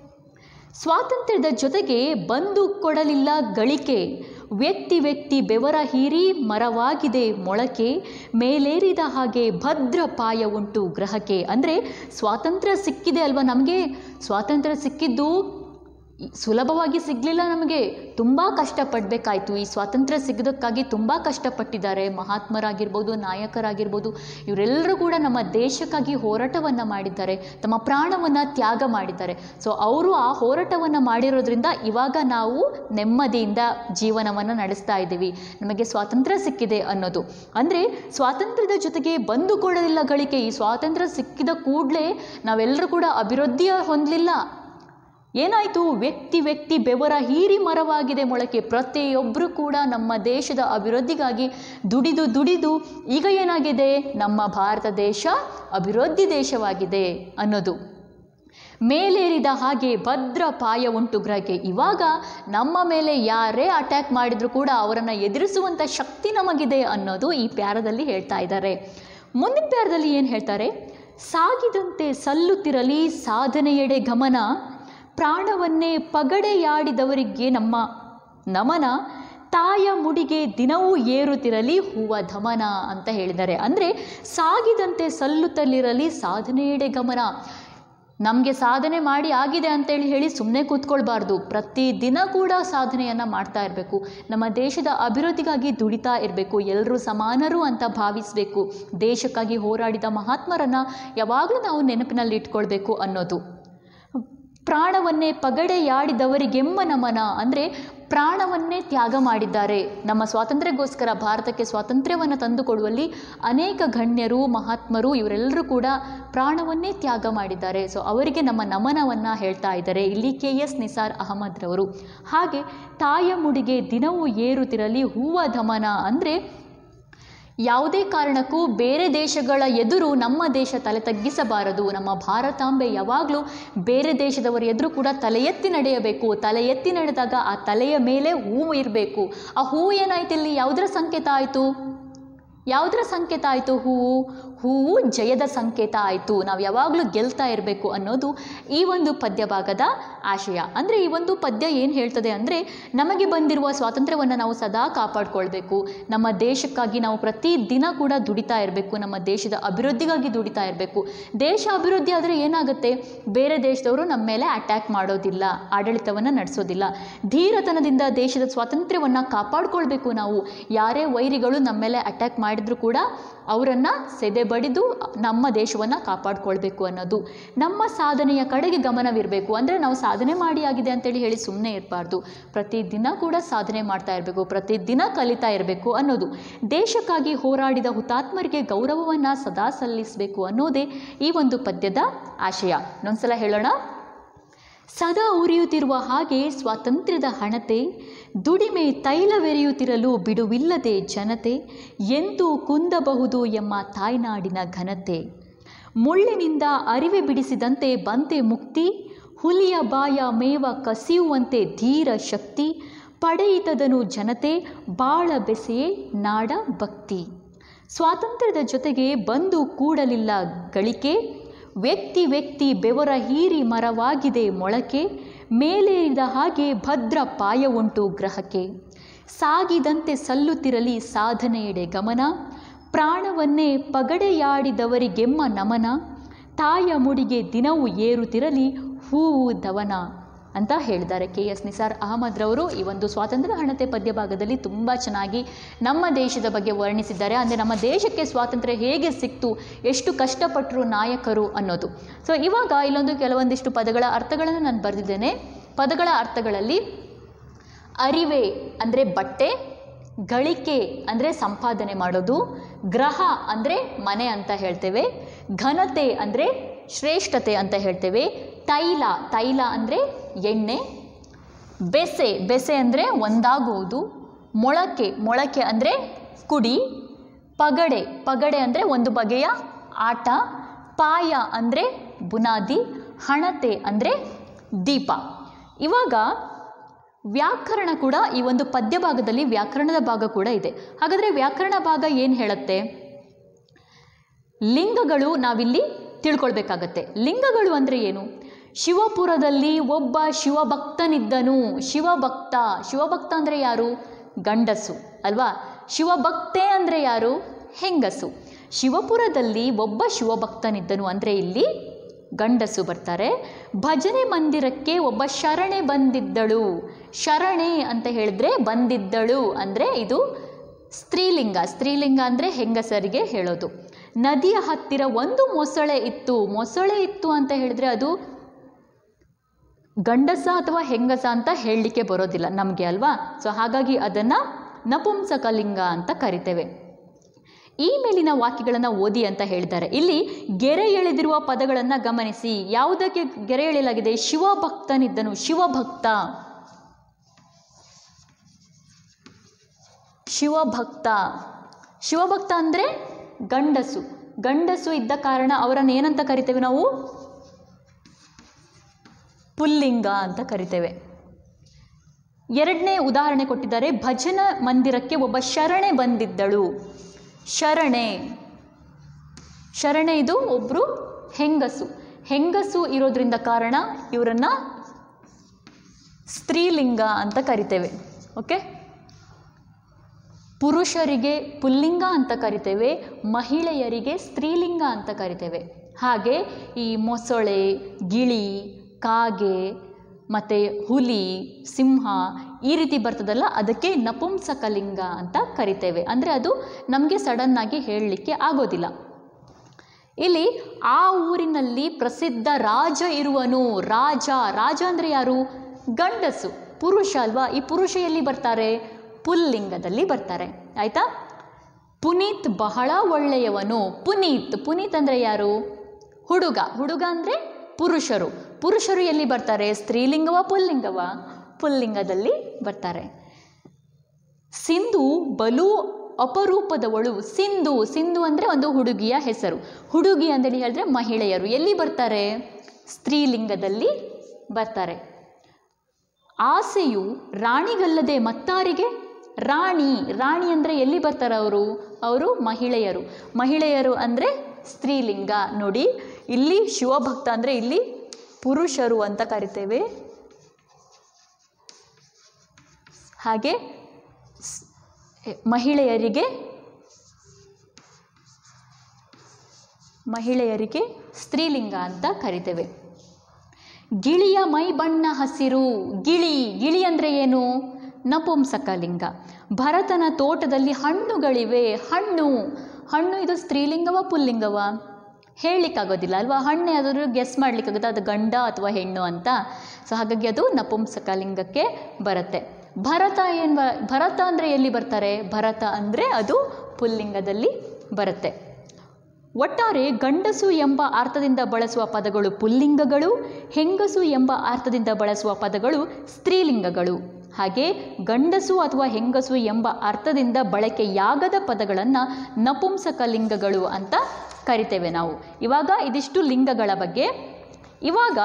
ಸ್ವಾತಂತ್ರ್ಯದ ಜೊತೆಗೆ ಬಂದು ಕೊಡಲಿಲ್ಲ ಗಳಿಕೆ ವ್ಯಕ್ತಿ ವ್ಯಕ್ತಿ ಬೆವರ ಹೀರಿ ಮರವಾಗಿದೆ ಮೊಳಕೆ ಮೇಲೇರಿದ ಹಾಗೆ ಭದ್ರ ಪಾಯ ಉಂಟು ಗ್ರಹಕ್ಕೆ ಅಂದರೆ ಸ್ವಾತಂತ್ರ್ಯ ಸಿಕ್ಕಿದೆ ಅಲ್ವಾ ನಮಗೆ ಸ್ವಾತಂತ್ರ್ಯ ಸಿಕ್ಕಿದ್ದು ಸುಲಭವಾಗಿ ಸಿಗಲಿಲ್ಲ ನಮಗೆ ತುಂಬ ಕಷ್ಟಪಡಬೇಕಾಯ್ತು ಈ ಸ್ವಾತಂತ್ರ್ಯ ಸಿಗೋದಕ್ಕಾಗಿ ತುಂಬ ಕಷ್ಟಪಟ್ಟಿದ್ದಾರೆ ಮಹಾತ್ಮರಾಗಿರ್ಬೋದು ನಾಯಕರಾಗಿರ್ಬೋದು ಇವರೆಲ್ಲರೂ ಕೂಡ ನಮ್ಮ ದೇಶಕ್ಕಾಗಿ ಹೋರಾಟವನ್ನು ಮಾಡಿದ್ದಾರೆ ತಮ್ಮ ಪ್ರಾಣವನ್ನು ತ್ಯಾಗ ಮಾಡಿದ್ದಾರೆ ಸೊ ಅವರು ಆ ಹೋರಾಟವನ್ನು ಮಾಡಿರೋದ್ರಿಂದ ಇವಾಗ ನಾವು ನೆಮ್ಮದಿಯಿಂದ ಜೀವನವನ್ನು ನಡೆಸ್ತಾ ಇದ್ದೀವಿ ನಮಗೆ ಸ್ವಾತಂತ್ರ್ಯ ಸಿಕ್ಕಿದೆ ಅನ್ನೋದು ಅಂದರೆ ಸ್ವಾತಂತ್ರ್ಯದ ಜೊತೆಗೆ ಬಂದು ಕೊಡಲಿಲ್ಲ ಗಳಿಕೆ ಈ ಸ್ವಾತಂತ್ರ್ಯ ಸಿಕ್ಕಿದ ಕೂಡಲೇ ನಾವೆಲ್ಲರೂ ಕೂಡ ಅಭಿವೃದ್ಧಿಯ ಹೊಂದಲಿಲ್ಲ ಏನಾಯಿತು ವ್ಯಕ್ತಿ ವ್ಯಕ್ತಿ ಬೆವರ ಹೀರಿ ಮರವಾಗಿದೆ ಮೊಳಕೆ ಪ್ರತಿಯೊಬ್ಬರು ಕೂಡ ನಮ್ಮ ದೇಶದ ಅಭಿವೃದ್ಧಿಗಾಗಿ ದುಡಿದು ದುಡಿದು ಈಗ ಏನಾಗಿದೆ ನಮ್ಮ ಭಾರತ ದೇಶ ಅಭಿವೃದ್ಧಿ ದೇಶವಾಗಿದೆ ಅನ್ನೋದು ಮೇಲೇರಿದ ಹಾಗೆ ಭದ್ರ ಪಾಯ ಉಂಟು ಗ್ರಹಕ್ಕೆ ಇವಾಗ ನಮ್ಮ ಮೇಲೆ ಯಾರೇ ಅಟ್ಯಾಕ್ ಮಾಡಿದರೂ ಕೂಡ ಅವರನ್ನು ಎದುರಿಸುವಂಥ ಶಕ್ತಿ ನಮಗಿದೆ ಅನ್ನೋದು ಈ ಪ್ಯಾರದಲ್ಲಿ ಹೇಳ್ತಾ ಇದ್ದಾರೆ ಮುಂದಿನ ಪ್ಯಾರದಲ್ಲಿ ಏನು ಹೇಳ್ತಾರೆ ಸಾಗಿದಂತೆ ಸಲ್ಲುತ್ತಿರಲಿ ಸಾಧನೆಯೆಡೆ ಗಮನ ಪ್ರಾಣವನ್ನೇ ಪಗಡೆಯಾಡಿದವರಿಗೆ ನಮ್ಮ ನಮನ ತಾಯ ಮುಡಿಗೆ ದಿನವೂ ಏರುತ್ತಿರಲಿ ಹೂವ ಧಮನ ಅಂತ ಹೇಳಿದ್ದಾರೆ ಅಂದರೆ ಸಾಗಿದಂತೆ ಸಲ್ಲುತ್ತಲಿರಲಿ ಸಾಧನೆಯೆಡೆ ಗಮನ ನಮಗೆ ಸಾಧನೆ ಮಾಡಿ ಆಗಿದೆ ಅಂತೇಳಿ ಹೇಳಿ ಸುಮ್ಮನೆ ಕೂತ್ಕೊಳ್ಬಾರ್ದು ಪ್ರತಿದಿನ ಕೂಡ ಸಾಧನೆಯನ್ನು ಮಾಡ್ತಾ ಇರಬೇಕು ನಮ್ಮ ದೇಶದ ಅಭಿವೃದ್ಧಿಗಾಗಿ ದುಡಿತಾ ಇರಬೇಕು ಎಲ್ಲರೂ ಸಮಾನರು ಅಂತ ಭಾವಿಸಬೇಕು ದೇಶಕ್ಕಾಗಿ ಹೋರಾಡಿದ ಮಹಾತ್ಮರನ್ನು ಯಾವಾಗಲೂ ನಾವು ನೆನಪಿನಲ್ಲಿ ಇಟ್ಕೊಳ್ಬೇಕು ಅನ್ನೋದು ಪ್ರಾಣವನ್ನೇ ಪಗಡೆಯಾಡಿದವರಿಗೆಮ್ಮ ನಮನ ಅಂದರೆ ಪ್ರಾಣವನ್ನೇ ತ್ಯಾಗ ಮಾಡಿದ್ದಾರೆ ನಮ್ಮ ಸ್ವಾತಂತ್ರ್ಯಕ್ಕೋಸ್ಕರ ಭಾರತಕ್ಕೆ ಸ್ವಾತಂತ್ರ್ಯವನ್ನು ತಂದುಕೊಡುವಲ್ಲಿ ಅನೇಕ ಗಣ್ಯರು ಮಹಾತ್ಮರು ಇವರೆಲ್ಲರೂ ಕೂಡ ಪ್ರಾಣವನ್ನೇ ತ್ಯಾಗ ಮಾಡಿದ್ದಾರೆ ಸೊ ಅವರಿಗೆ ನಮ್ಮ ನಮನವನ್ನು ಹೇಳ್ತಾ ಇದ್ದಾರೆ ಇಲ್ಲಿ ಕೆ ಎಸ್ ನಿಸಾರ್ ಅಹಮದ್ರವರು ಹಾಗೆ ತಾಯ ಮುಡಿಗೆ ದಿನವೂ ಏರುತ್ತಿರಲಿ ಹೂವ ಧಮನ ಅಂದರೆ ಯಾವುದೇ ಕಾರಣಕ್ಕೂ ಬೇರೆ ದೇಶಗಳ ಎದುರು ನಮ್ಮ ದೇಶ ತಲೆ ತಗ್ಗಿಸಬಾರದು ನಮ್ಮ ಭಾರತಾಂಬೆ ಯಾವಾಗಲೂ ಬೇರೆ ದೇಶದವರ ಎದುರು ಕೂಡ ತಲೆ ಎತ್ತಿ ನಡೆಯಬೇಕು ತಲೆ ಎತ್ತಿ ನಡೆದಾಗ ಆ ತಲೆಯ ಮೇಲೆ ಹೂವು ಇರಬೇಕು ಆ ಹೂವು ಏನಾಯ್ತು ಇಲ್ಲಿ ಯಾವುದರ ಸಂಕೇತ ಆಯಿತು ಯಾವುದರ ಸಂಕೇತ ಆಯಿತು ಹೂವು ಹೂವು ಜಯದ ಸಂಕೇತ ಆಯಿತು ನಾವು ಯಾವಾಗಲೂ ಗೆಲ್ತಾ ಇರಬೇಕು ಅನ್ನೋದು ಈ ಒಂದು ಪದ್ಯ ಭಾಗದ ಆಶಯ ಅಂದರೆ ಈ ಒಂದು ಪದ್ಯ ಏನು ಹೇಳ್ತದೆ ಅಂದರೆ ನಮಗೆ ಬಂದಿರುವ ಸ್ವಾತಂತ್ರ್ಯವನ್ನು ನಾವು ಸದಾ ಕಾಪಾಡ್ಕೊಳ್ಬೇಕು ನಮ್ಮ ದೇಶಕ್ಕಾಗಿ ನಾವು ಪ್ರತಿ ದಿನ ಕೂಡ ದುಡಿತಾ ಇರಬೇಕು ನಮ್ಮ ದೇಶದ ಅಭಿವೃದ್ಧಿಗಾಗಿ ದುಡಿತಾ ಇರಬೇಕು ದೇಶ ಅಭಿವೃದ್ಧಿ ಆದರೆ ಏನಾಗುತ್ತೆ ಬೇರೆ ದೇಶದವರು ನಮ್ಮ ಮೇಲೆ ಅಟ್ಯಾಕ್ ಮಾಡೋದಿಲ್ಲ ಆಡಳಿತವನ್ನು ನಡೆಸೋದಿಲ್ಲ ಧೀರತನದಿಂದ ದೇಶದ ಸ್ವಾತಂತ್ರ್ಯವನ್ನು ಕಾಪಾಡ್ಕೊಳ್ಬೇಕು ನಾವು ಯಾರೇ ವೈರಿಗಳು ನಮ್ಮ ಮೇಲೆ ಅಟ್ಯಾಕ್ ಮಾಡಿದ್ರು ಕೂಡ ಅವರನ್ನು ಸೆದೆ ಬಡಿದು ನಮ್ಮ ದೇಶವನ್ನು ಕಾಪಾಡ್ಕೊಳ್ಬೇಕು ಅನ್ನೋದು ನಮ್ಮ ಸಾಧನೆಯ ಕಡೆಗೆ ಗಮನವಿರಬೇಕು ಅಂದರೆ ನಾವು ಸಾಧನೆ ಮಾಡಿ ಆಗಿದೆ ಅಂತೇಳಿ ಹೇಳಿ ಸುಮ್ಮನೆ ಇರಬಾರ್ದು ಪ್ರತಿದಿನ ಕೂಡ ಸಾಧನೆ ಮಾಡ್ತಾ ಇರಬೇಕು ಪ್ರತಿದಿನ ಕಲಿತಾ ಇರಬೇಕು ಅನ್ನೋದು ದೇಶಕ್ಕಾಗಿ ಹೋರಾಡಿದ ಹುತಾತ್ಮರಿಗೆ ಗೌರವವನ್ನು ಸದಾ ಸಲ್ಲಿಸಬೇಕು ಅನ್ನೋದೇ ಈ ಒಂದು ಪದ್ಯದ ಆಶಯ ಇನ್ನೊಂದ್ಸಲ ಹೇಳೋಣ ಸದಾ ಉರಿಯುತ್ತಿರುವ ಹಾಗೆ ಸ್ವಾತಂತ್ರ್ಯದ ಹಣತೆ ದುಡಿಮೆ ತೈಲವೆರೆಯುತ್ತಿರಲು ಬಿಡುವಿಲ್ಲದೆ ಜನತೆ ಎಂದೂ ಕುಂದಬಹುದು ಎಂಬ ತಾಯ್ನಾಡಿನ ಘನತೆ ಮುಳ್ಳಿನಿಂದ ಅರಿವೆ ಬಿಡಿಸಿದಂತೆ ಬಂತೆ ಮುಕ್ತಿ ಹುಲಿಯ ಬಾಯ ಮೇವ ಕಸಿಯುವಂತೆ ಧೀರ ಶಕ್ತಿ ಪಡೆಯಿತದನು ಜನತೆ ಬಾಳ ಬೆಸೆಯೇ ನಾಡ ಭಕ್ತಿ ಸ್ವಾತಂತ್ರ್ಯದ ಜೊತೆಗೆ ಬಂದು ಕೂಡಲಿಲ್ಲ ಗಳಿಕೆ ವ್ಯಕ್ತಿ ವ್ಯಕ್ತಿ ಬೆವರ ಹೀರಿ ಮರವಾಗಿದೆ ಮೊಳಕೆ ಮೇಲೇರಿದ ಹಾಗೆ ಭದ್ರ ಪಾಯ ಉಂಟು ಗ್ರಹಕ್ಕೆ ಸಾಗಿದಂತೆ ಸಲ್ಲುತ್ತಿರಲಿ ಸಾಧನೆಯೆಡೆ ಗಮನ ಪ್ರಾಣವನ್ನೇ ಪಗಡೆಯಾಡಿದವರಿಗೆಮ್ಮ ನಮನ ತಾಯ ಮುಡಿಗೆ ದಿನವೂ ಏರುತ್ತಿರಲಿ ಹೂವು ದವನ ಅಂತ ಹೇಳಿದ್ದಾರೆ ಕೆ ಎಸ್ ನಿಸಾರ್ ಅಹಮದ್ರವರು ಈ ಒಂದು ಸ್ವಾತಂತ್ರ್ಯ ಹಣತೆ ಪದ್ಯ ಭಾಗದಲ್ಲಿ ತುಂಬ ಚೆನ್ನಾಗಿ ನಮ್ಮ ದೇಶದ ಬಗ್ಗೆ ವರ್ಣಿಸಿದ್ದಾರೆ ಅಂದರೆ ನಮ್ಮ ದೇಶಕ್ಕೆ ಸ್ವಾತಂತ್ರ್ಯ ಹೇಗೆ ಸಿಕ್ತು ಎಷ್ಟು ಕಷ್ಟಪಟ್ಟರು ನಾಯಕರು ಅನ್ನೋದು ಸೊ ಇವಾಗ ಇಲ್ಲೊಂದು ಕೆಲವೊಂದಿಷ್ಟು ಪದಗಳ ಅರ್ಥಗಳನ್ನು ನಾನು ಬರೆದಿದ್ದೇನೆ ಪದಗಳ ಅರ್ಥಗಳಲ್ಲಿ ಅರಿವೆ ಅಂದರೆ ಬಟ್ಟೆ ಗಳಿಕೆ ಅಂದರೆ ಸಂಪಾದನೆ ಮಾಡೋದು ಗ್ರಹ ಅಂದರೆ ಮನೆ ಅಂತ ಹೇಳ್ತೇವೆ ಘನತೆ ಅಂದರೆ ಶ್ರೇಷ್ಠತೆ ಅಂತ ಹೇಳ್ತೇವೆ ತೈಲ ತೈಲ ಅಂದರೆ ಎಣ್ಣೆ ಬೆಸೆ ಬೆಸೆ ಅಂದರೆ ಒಂದಾಗುವುದು ಮೊಳಕೆ ಮೊಳಕೆ ಅಂದರೆ ಕುಡಿ ಪಗಡೆ ಪಗಡೆ ಅಂದರೆ ಒಂದು ಬಗೆಯ ಆಟ ಪಾಯ ಅಂದರೆ ಬುನಾದಿ ಹಣತೆ ಅಂದರೆ ದೀಪ ಇವಾಗ ವ್ಯಾಕರಣ ಕೂಡ ಈ ಒಂದು ಪದ್ಯ ಭಾಗದಲ್ಲಿ ವ್ಯಾಕರಣದ ಭಾಗ ಕೂಡ ಇದೆ ಹಾಗಾದರೆ ವ್ಯಾಕರಣ ಭಾಗ ಏನು ಹೇಳುತ್ತೆ ಲಿಂಗಗಳು ನಾವಿಲ್ಲಿ ತಿಳ್ಕೊಳ್ಬೇಕಾಗತ್ತೆ ಲಿಂಗಗಳು ಅಂದರೆ ಏನು ಶಿವಪುರದಲ್ಲಿ ಒಬ್ಬ ಶಿವಭಕ್ತನಿದ್ದನು ಶಿವಭಕ್ತ ಶಿವಭಕ್ತ ಅಂದರೆ ಯಾರು ಗಂಡಸು ಅಲ್ವಾ ಶಿವಭಕ್ತೆ ಅಂದರೆ ಯಾರು ಹೆಂಗಸು ಶಿವಪುರದಲ್ಲಿ ಒಬ್ಬ ಶಿವಭಕ್ತನಿದ್ದನು ಅಂದರೆ ಇಲ್ಲಿ ಗಂಡಸು ಬರ್ತಾರೆ ಭಜನೆ ಮಂದಿರಕ್ಕೆ ಒಬ್ಬ ಶರಣೆ ಬಂದಿದ್ದಳು ಶರಣೆ ಅಂತ ಹೇಳಿದ್ರೆ ಬಂದಿದ್ದಳು ಅಂದರೆ ಇದು ಸ್ತ್ರೀಲಿಂಗ ಸ್ತ್ರೀಲಿಂಗ ಅಂದರೆ ಹೆಂಗಸರಿಗೆ ಹೇಳೋದು ನದಿಯ ಹತ್ತಿರ ಒಂದು ಮೊಸಳೆ ಇತ್ತು ಮೊಸಳೆ ಇತ್ತು ಅಂತ ಹೇಳಿದ್ರೆ ಅದು ಗಂಡಸ ಅಥವಾ ಹೆಂಗಸ ಅಂತ ಹೇಳಲಿಕ್ಕೆ ಬರೋದಿಲ್ಲ ನಮಗೆ ಅಲ್ವಾ ಸೊ ಹಾಗಾಗಿ ಅದನ್ನು ನಪುಂಸಕಲಿಂಗ ಅಂತ ಕರಿತೇವೆ ಈ ಮೇಲಿನ ವಾಕ್ಯಗಳನ್ನು ಓದಿ ಅಂತ ಹೇಳಿದ್ದಾರೆ ಇಲ್ಲಿ ಗೆರೆ ಎಳೆದಿರುವ ಪದಗಳನ್ನು ಗಮನಿಸಿ ಯಾವುದಕ್ಕೆ ಗೆರೆ ಎಳೆಯಲಾಗಿದೆ ಶಿವಭಕ್ತನಿದ್ದನು ಶಿವಭಕ್ತ ಶಿವಭಕ್ತ ಶಿವಭಕ್ತ ಅಂದರೆ ಗಂಡಸು ಗಂಡಸು ಇದ್ದ ಕಾರಣ ಅವರನ್ನು ಏನಂತ ಕರಿತೇವೆ ನಾವು ಪುಲ್ಲಿಂಗ ಅಂತ ಕರಿತೇವೆ ಎರಡನೇ ಉದಾಹರಣೆ ಕೊಟ್ಟಿದ್ದಾರೆ ಭಜನ ಮಂದಿರಕ್ಕೆ ಒಬ್ಬ ಶರಣೆ ಬಂದಿದ್ದಳು ಶರಣೆ ಶರಣೆ ಇದು ಒಬ್ಬರು ಹೆಂಗಸು ಹೆಂಗಸು ಇರೋದ್ರಿಂದ ಕಾರಣ ಇವರನ್ನು ಸ್ತ್ರೀಲಿಂಗ ಅಂತ ಕರಿತೇವೆ ಓಕೆ ಪುರುಷರಿಗೆ ಪುಲ್ಲಿಂಗ ಅಂತ ಕರಿತೇವೆ ಮಹಿಳೆಯರಿಗೆ ಸ್ತ್ರೀಲಿಂಗ ಅಂತ ಕರಿತೇವೆ ಹಾಗೆ ಈ ಮೊಸಳೆ ಗಿಳಿ ಕಾಗೆ ಮತ್ತು ಹುಲಿ ಸಿಂಹ ಈ ರೀತಿ ಬರ್ತದಲ್ಲ ಅದಕ್ಕೆ ನಪುಂಸಕಲಿಂಗ ಅಂತ ಕರಿತೇವೆ ಅಂದರೆ ಅದು ನಮಗೆ ಸಡನ್ನಾಗಿ ಹೇಳಲಿಕ್ಕೆ ಆಗೋದಿಲ್ಲ ಇಲ್ಲಿ ಆ ಊರಿನಲ್ಲಿ ಪ್ರಸಿದ್ಧ ರಾಜ ಇರುವನು ರಾಜ ರಾಜ ಅಂದರೆ ಯಾರು ಗಂಡಸು ಪುರುಷ ಅಲ್ವಾ ಈ ಪುರುಷ ಎಲ್ಲಿ ಬರ್ತಾರೆ ಪುಲ್ಲಿಂಗದಲ್ಲಿ ಬರ್ತಾರೆ ಆಯಿತಾ ಪುನೀತ್ ಬಹಳ ಒಳ್ಳೆಯವನು ಪುನೀತ್ ಪುನೀತ್ ಅಂದರೆ ಯಾರು ಹುಡುಗ ಹುಡುಗ ಅಂದರೆ ಪುರುಷರು ಪುರುಷರು ಎಲ್ಲಿ ಬರ್ತಾರೆ ಸ್ತ್ರೀಲಿಂಗವ ಪುಲ್ಲಿಂಗವ ಪುಲ್ಲಿಂಗದಲ್ಲಿ ಬರ್ತಾರೆ ಸಿಂಧು ಬಲು ಅಪರೂಪದವಳು ಸಿಂಧು ಸಿಂಧು ಅಂದರೆ ಒಂದು ಹುಡುಗಿಯ ಹೆಸರು ಹುಡುಗಿ ಅಂತೇಳಿ ಹೇಳಿದ್ರೆ ಮಹಿಳೆಯರು ಎಲ್ಲಿ ಬರ್ತಾರೆ ಸ್ತ್ರೀಲಿಂಗದಲ್ಲಿ ಬರ್ತಾರೆ ಆಸೆಯು ರಾಣಿಗಲ್ಲದೆ ಮತ್ತಾರಿಗೆ ರಾಣಿ ರಾಣಿ ಅಂದರೆ ಎಲ್ಲಿ ಬರ್ತಾರೆ ಅವರು ಅವರು ಮಹಿಳೆಯರು ಮಹಿಳೆಯರು ಅಂದರೆ ಸ್ತ್ರೀಲಿಂಗ ನೋಡಿ ಇಲ್ಲಿ ಶಿವಭಕ್ತ ಅಂದರೆ ಇಲ್ಲಿ ಪುರುಷರು ಅಂತ ಕರಿತೇವೆ ಹಾಗೆ ಸ್- ಮಹಿಳೆಯರಿಗೆ ಮಹಿಳೆಯರಿಗೆ ಸ್ತ್ರೀಲಿಂಗ ಅಂತ ಕರಿತೇವೆ ಗಿಳಿಯ ಮೈ ಬಣ್ಣ ಹಸಿರು ಗಿಳಿ ಗಿಳಿ ಅಂದರೆ ಏನು ನಪುಂಸಕಲಿಂಗ ಭರತನ ತೋಟದಲ್ಲಿ ಹಣ್ಣುಗಳಿವೆ ಹಣ್ಣು ಹಣ್ಣು ಇದು ಸ್ತ್ರೀಲಿಂಗವ ಪುಲ್ಲಿಂಗವ ಹೇಳಲಿಕ್ಕಾಗೋದಿಲ್ಲ ಅಲ್ವಾ ಹಣ್ಣು ಯಾವ್ದಾದ್ರು ಗೆಸ್ ಮಾಡಲಿಕ್ಕಾಗುತ್ತೆ ಅದು ಗಂಡ ಅಥವಾ ಹೆಣ್ಣು ಅಂತ ಸೊ ಹಾಗಾಗಿ ಅದು ನಪುಂಸಕಲಿಂಗಕ್ಕೆ ಬರುತ್ತೆ ಭರತ ಏನು ಭರತ ಅಂದರೆ ಎಲ್ಲಿ ಬರ್ತಾರೆ ಭರತ ಅಂದರೆ ಅದು ಪುಲ್ಲಿಂಗದಲ್ಲಿ ಬರುತ್ತೆ ಒಟ್ಟಾರೆ ಗಂಡಸು ಎಂಬ ಅರ್ಥದಿಂದ ಬಳಸುವ ಪದಗಳು ಪುಲ್ಲಿಂಗಗಳು ಹೆಂಗಸು ಎಂಬ ಅರ್ಥದಿಂದ ಬಳಸುವ ಪದಗಳು ಸ್ತ್ರೀಲಿಂಗಗಳು ಹಾಗೆ ಗಂಡಸು ಅಥವಾ ಹೆಂಗಸು ಎಂಬ ಅರ್ಥದಿಂದ ಬಳಕೆಯಾಗದ ಪದಗಳನ್ನು ನಪುಂಸಕಲಿಂಗಗಳು ಅಂತ ಕರಿತೇವೆ ನಾವು ಇವಾಗ ಇದಿಷ್ಟು ಲಿಂಗಗಳ ಬಗ್ಗೆ ಇವಾಗ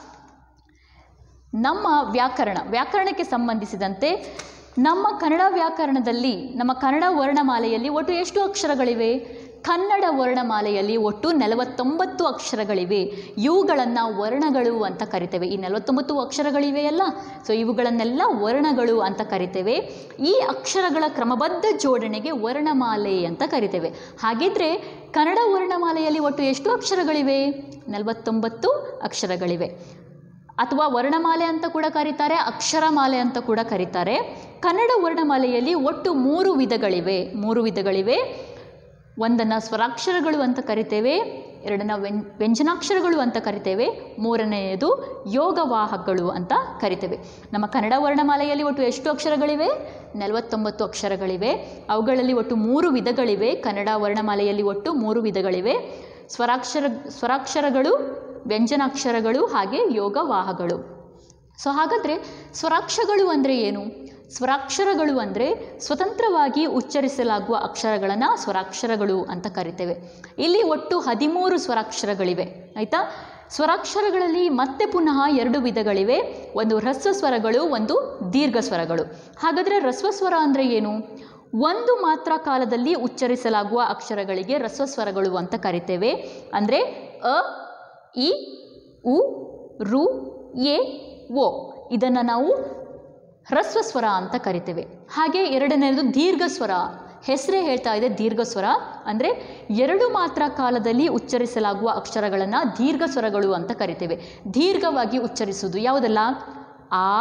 ನಮ್ಮ ವ್ಯಾಕರಣ ವ್ಯಾಕರಣಕ್ಕೆ ಸಂಬಂಧಿಸಿದಂತೆ ನಮ್ಮ ಕನ್ನಡ ವ್ಯಾಕರಣದಲ್ಲಿ ನಮ್ಮ ಕನ್ನಡ ವರ್ಣಮಾಲೆಯಲ್ಲಿ ಒಟ್ಟು ಎಷ್ಟು ಅಕ್ಷರಗಳಿವೆ ಕನ್ನಡ ವರ್ಣಮಾಲೆಯಲ್ಲಿ ಒಟ್ಟು ನಲವತ್ತೊಂಬತ್ತು ಅಕ್ಷರಗಳಿವೆ ಇವುಗಳನ್ನು ವರ್ಣಗಳು ಅಂತ ಕರಿತೇವೆ ಈ ನಲವತ್ತೊಂಬತ್ತು ಅಕ್ಷರಗಳಿವೆಯಲ್ಲ ಸೊ ಇವುಗಳನ್ನೆಲ್ಲ ವರ್ಣಗಳು ಅಂತ ಕರಿತೇವೆ ಈ ಅಕ್ಷರಗಳ ಕ್ರಮಬದ್ಧ ಜೋಡಣೆಗೆ ವರ್ಣಮಾಲೆ ಅಂತ ಕರಿತೇವೆ ಹಾಗಿದ್ರೆ ಕನ್ನಡ ವರ್ಣಮಾಲೆಯಲ್ಲಿ ಒಟ್ಟು ಎಷ್ಟು ಅಕ್ಷರಗಳಿವೆ ನಲವತ್ತೊಂಬತ್ತು ಅಕ್ಷರಗಳಿವೆ ಅಥವಾ ವರ್ಣಮಾಲೆ ಅಂತ ಕೂಡ ಕರೀತಾರೆ ಅಕ್ಷರಮಾಲೆ ಅಂತ ಕೂಡ ಕರೀತಾರೆ ಕನ್ನಡ ವರ್ಣಮಾಲೆಯಲ್ಲಿ ಒಟ್ಟು ಮೂರು ವಿಧಗಳಿವೆ ಮೂರು ವಿಧಗಳಿವೆ ಒಂದನ್ನು ಸ್ವರಾಕ್ಷರಗಳು ಅಂತ ಕರಿತೇವೆ ಎರಡನ್ನ ವ್ಯಂ ವ್ಯಂಜನಾಕ್ಷರಗಳು ಅಂತ ಕರಿತೇವೆ ಮೂರನೆಯದು ಯೋಗವಾಹಕಗಳು ಅಂತ ಕರಿತೇವೆ ನಮ್ಮ ಕನ್ನಡ ವರ್ಣಮಾಲೆಯಲ್ಲಿ ಒಟ್ಟು ಎಷ್ಟು ಅಕ್ಷರಗಳಿವೆ ನಲವತ್ತೊಂಬತ್ತು ಅಕ್ಷರಗಳಿವೆ ಅವುಗಳಲ್ಲಿ ಒಟ್ಟು ಮೂರು ವಿಧಗಳಿವೆ ಕನ್ನಡ ವರ್ಣಮಾಲೆಯಲ್ಲಿ ಒಟ್ಟು ಮೂರು ವಿಧಗಳಿವೆ ಸ್ವರಾಕ್ಷರ ಸ್ವರಾಕ್ಷರಗಳು ವ್ಯಂಜನಾಕ್ಷರಗಳು ಹಾಗೆ ಯೋಗವಾಹಗಳು ಸೊ ಹಾಗಾದರೆ ಸ್ವರಾಕ್ಷರಗಳು ಅಂದರೆ ಏನು ಸ್ವರಾಕ್ಷರಗಳು ಅಂದರೆ ಸ್ವತಂತ್ರವಾಗಿ ಉಚ್ಚರಿಸಲಾಗುವ ಅಕ್ಷರಗಳನ್ನು ಸ್ವರಾಕ್ಷರಗಳು ಅಂತ ಕರಿತೇವೆ ಇಲ್ಲಿ ಒಟ್ಟು ಹದಿಮೂರು ಸ್ವರಾಕ್ಷರಗಳಿವೆ ಆಯಿತಾ ಸ್ವರಾಕ್ಷರಗಳಲ್ಲಿ ಮತ್ತೆ ಪುನಃ ಎರಡು ವಿಧಗಳಿವೆ ಒಂದು ಹ್ರಸ್ವ ಸ್ವರಗಳು ಒಂದು ದೀರ್ಘ ಸ್ವರಗಳು ಹಾಗಾದರೆ ಹ್ರಸ್ವ ಸ್ವರ ಅಂದರೆ ಏನು ಒಂದು ಮಾತ್ರ ಕಾಲದಲ್ಲಿ ಉಚ್ಚರಿಸಲಾಗುವ ಅಕ್ಷರಗಳಿಗೆ ಹ್ರಸ್ವ ಸ್ವರಗಳು ಅಂತ ಕರಿತೇವೆ ಅಂದರೆ ಅ ಇ ಉ ರು ಎ ಓ ಇದನ್ನು ನಾವು ಹ್ರಸ್ವ ಸ್ವರ ಅಂತ ಕರಿತೇವೆ ಹಾಗೆ ಎರಡನೇದು ದೀರ್ಘ ಸ್ವರ ಹೆಸರೇ ಹೇಳ್ತಾ ಇದೆ ದೀರ್ಘ ಸ್ವರ ಅಂದರೆ ಎರಡು ಮಾತ್ರ ಕಾಲದಲ್ಲಿ ಉಚ್ಚರಿಸಲಾಗುವ ಅಕ್ಷರಗಳನ್ನು ದೀರ್ಘ ಸ್ವರಗಳು ಅಂತ ಕರಿತೇವೆ ದೀರ್ಘವಾಗಿ ಉಚ್ಚರಿಸುವುದು ಯಾವುದೆಲ್ಲ ಆ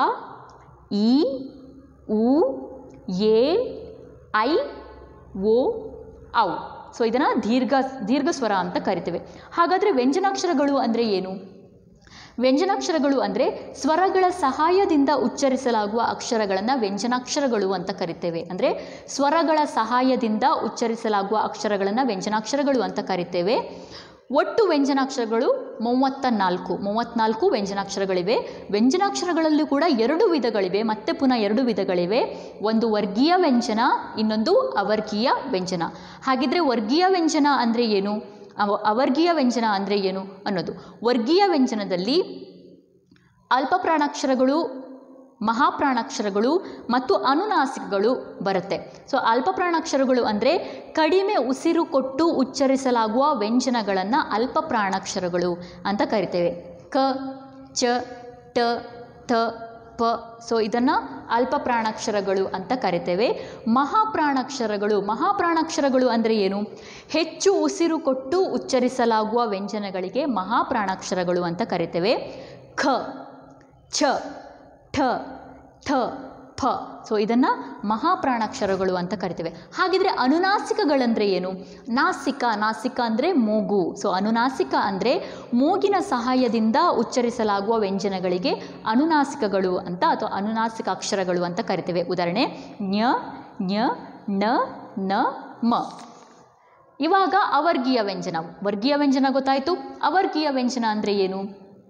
ಇ ಉ ಎ ಐ ಓ ಔ ಸೊ ಇದನ್ನು ದೀರ್ಘ ದೀರ್ಘ ಸ್ವರ ಅಂತ ಕರಿತೇವೆ ಹಾಗಾದರೆ ವ್ಯಂಜನಾಕ್ಷರಗಳು ಅಂದರೆ ಏನು ವ್ಯಂಜನಾಕ್ಷರಗಳು ಅಂದರೆ ಸ್ವರಗಳ ಸಹಾಯದಿಂದ ಉಚ್ಚರಿಸಲಾಗುವ ಅಕ್ಷರಗಳನ್ನು ವ್ಯಂಜನಾಕ್ಷರಗಳು ಅಂತ ಕರಿತೇವೆ ಅಂದರೆ ಸ್ವರಗಳ ಸಹಾಯದಿಂದ ಉಚ್ಚರಿಸಲಾಗುವ ಅಕ್ಷರಗಳನ್ನು ವ್ಯಂಜನಾಕ್ಷರಗಳು ಅಂತ ಕರಿತೇವೆ ಒಟ್ಟು ವ್ಯಂಜನಾಕ್ಷರಗಳು ಮೂವತ್ತ ನಾಲ್ಕು ಮೂವತ್ತ್ನಾಲ್ಕು ವ್ಯಂಜನಾಕ್ಷರಗಳಿವೆ ವ್ಯಂಜನಾಕ್ಷರಗಳಲ್ಲೂ ಕೂಡ ಎರಡು ವಿಧಗಳಿವೆ ಮತ್ತೆ ಪುನಃ ಎರಡು ವಿಧಗಳಿವೆ ಒಂದು ವರ್ಗೀಯ ವ್ಯಂಜನ ಇನ್ನೊಂದು ಅವರ್ಗೀಯ ವ್ಯಂಜನ ಹಾಗಿದ್ರೆ ವರ್ಗೀಯ ವ್ಯಂಜನ ಅಂದರೆ ಏನು ಅವ ಅವರ್ಗೀಯ ವ್ಯಂಜನ ಅಂದರೆ ಏನು ಅನ್ನೋದು ವರ್ಗೀಯ ವ್ಯಂಜನದಲ್ಲಿ ಅಲ್ಪ ಪ್ರಾಣಾಕ್ಷರಗಳು ಮಹಾಪ್ರಾಣಾಕ್ಷರಗಳು ಮತ್ತು ಅನುನಾಸಿಕಗಳು ಬರುತ್ತೆ ಸೊ ಅಲ್ಪ ಪ್ರಾಣಾಕ್ಷರಗಳು ಅಂದರೆ ಕಡಿಮೆ ಉಸಿರು ಕೊಟ್ಟು ಉಚ್ಚರಿಸಲಾಗುವ ವ್ಯಂಜನಗಳನ್ನು ಅಲ್ಪ ಪ್ರಾಣಾಕ್ಷರಗಳು ಅಂತ ಕರಿತೇವೆ ಕ ಚ ಟ ಥ ಪ ಸೊ ಇದನ್ನು ಅಲ್ಪ ಪ್ರಾಣಾಕ್ಷರಗಳು ಅಂತ ಕರಿತೇವೆ ಮಹಾಪ್ರಾಣಾಕ್ಷರಗಳು ಮಹಾಪ್ರಾಣಾಕ್ಷರಗಳು ಅಂದರೆ ಏನು ಹೆಚ್ಚು ಉಸಿರು ಕೊಟ್ಟು ಉಚ್ಚರಿಸಲಾಗುವ ವ್ಯಂಜನಗಳಿಗೆ ಮಹಾಪ್ರಾಣಾಕ್ಷರಗಳು ಅಂತ ಕರಿತೇವೆ ಖ ಛ ಠ ಥ ಫ ಸೊ ಇದನ್ನು ಮಹಾಪ್ರಾಣಾಕ್ಷರಗಳು ಅಂತ ಕರಿತೇವೆ ಹಾಗಿದ್ರೆ ಅನುನಾಸಿಕಗಳಂದರೆ ಏನು ನಾಸಿಕ ನಾಸಿಕ ಅಂದರೆ ಮೂಗು ಸೊ ಅನುನಾಸಿಕ ಅಂದರೆ ಮೂಗಿನ ಸಹಾಯದಿಂದ ಉಚ್ಚರಿಸಲಾಗುವ ವ್ಯಂಜನಗಳಿಗೆ ಅನುನಾಸಿಕಗಳು ಅಂತ ಅಥವಾ ಅನುನಾಸಿಕ ಅಕ್ಷರಗಳು ಅಂತ ಕರಿತೇವೆ ಉದಾಹರಣೆ ಞ ಞ ಣ ನ ಮ ಇವಾಗ ಅವರ್ಗೀಯ ವ್ಯಂಜನ ವರ್ಗೀಯ ವ್ಯಂಜನ ಗೊತ್ತಾಯಿತು ಅವರ್ಗೀಯ ವ್ಯಂಜನ ಅಂದರೆ ಏನು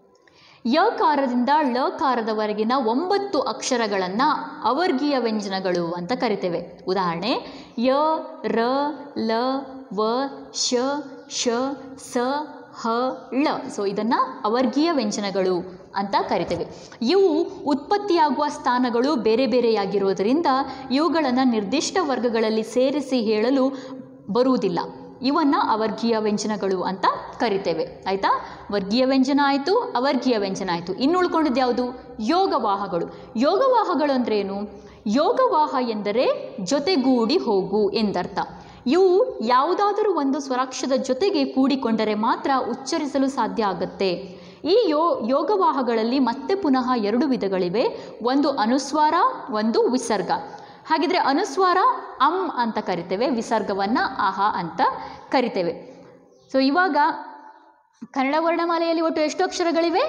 ಯಕಾರದಿಂದ ಳಕಾರದವರೆಗಿನ ಒಂಬತ್ತು ಅಕ್ಷರಗಳನ್ನು ಅವರ್ಗೀಯ ವ್ಯಂಜನಗಳು ಅಂತ ಕರಿತೇವೆ ಉದಾಹರಣೆ ಯ ರ ಲ ವ ಶ ಶ ಸ ಹ ಳ ಸೊ ಇದನ್ನು ಅವರ್ಗೀಯ ವ್ಯಂಜನಗಳು ಅಂತ ಕರಿತೇವೆ ಇವು ಉತ್ಪತ್ತಿಯಾಗುವ ಸ್ಥಾನಗಳು ಬೇರೆ ಬೇರೆಯಾಗಿರೋದರಿಂದ ಇವುಗಳನ್ನು ನಿರ್ದಿಷ್ಟ ವರ್ಗಗಳಲ್ಲಿ ಸೇರಿಸಿ ಹೇಳಲು ಬರುವುದಿಲ್ಲ ಇವನ್ನು ಅವರ್ಗೀಯ ವ್ಯಂಜನಗಳು ಅಂತ ಕರಿತೇವೆ ಆಯಿತಾ ವರ್ಗೀಯ ವ್ಯಂಜನ ಆಯಿತು ಅವರ್ಗೀಯ ವ್ಯಂಜನ ಆಯಿತು ಇನ್ನು ಉಳ್ಕೊಂಡಿದ್ದು ಯಾವುದು ಯೋಗವಾಹಗಳು ಯೋಗವಾಹಗಳು ಅಂದರೆ ಏನು ಯೋಗವಾಹ ಎಂದರೆ ಜೊತೆಗೂಡಿ ಹೋಗು ಎಂದರ್ಥ ಇವು ಯಾವುದಾದರೂ ಒಂದು ಸ್ವರಾಕ್ಷರದ ಜೊತೆಗೆ ಕೂಡಿಕೊಂಡರೆ ಮಾತ್ರ ಉಚ್ಚರಿಸಲು ಸಾಧ್ಯ ಆಗುತ್ತೆ ಈ ಯೋ ಯೋಗವಾಹಗಳಲ್ಲಿ ಮತ್ತೆ ಪುನಃ ಎರಡು ವಿಧಗಳಿವೆ ಒಂದು ಅನುಸ್ವಾರ ಒಂದು ವಿಸರ್ಗ ಹಾಗಿದ್ರೆ ಅನುಸ್ವಾರ ಅಂ ಅಂತ ಕರಿತೇವೆ ವಿಸರ್ಗವನ್ನು ಆಹ ಅಂತ ಕರಿತೇವೆ ಸೊ ಇವಾಗ ಕನ್ನಡ ವರ್ಣಮಾಲೆಯಲ್ಲಿ ಒಟ್ಟು ಎಷ್ಟು ಅಕ್ಷರಗಳಿವೆ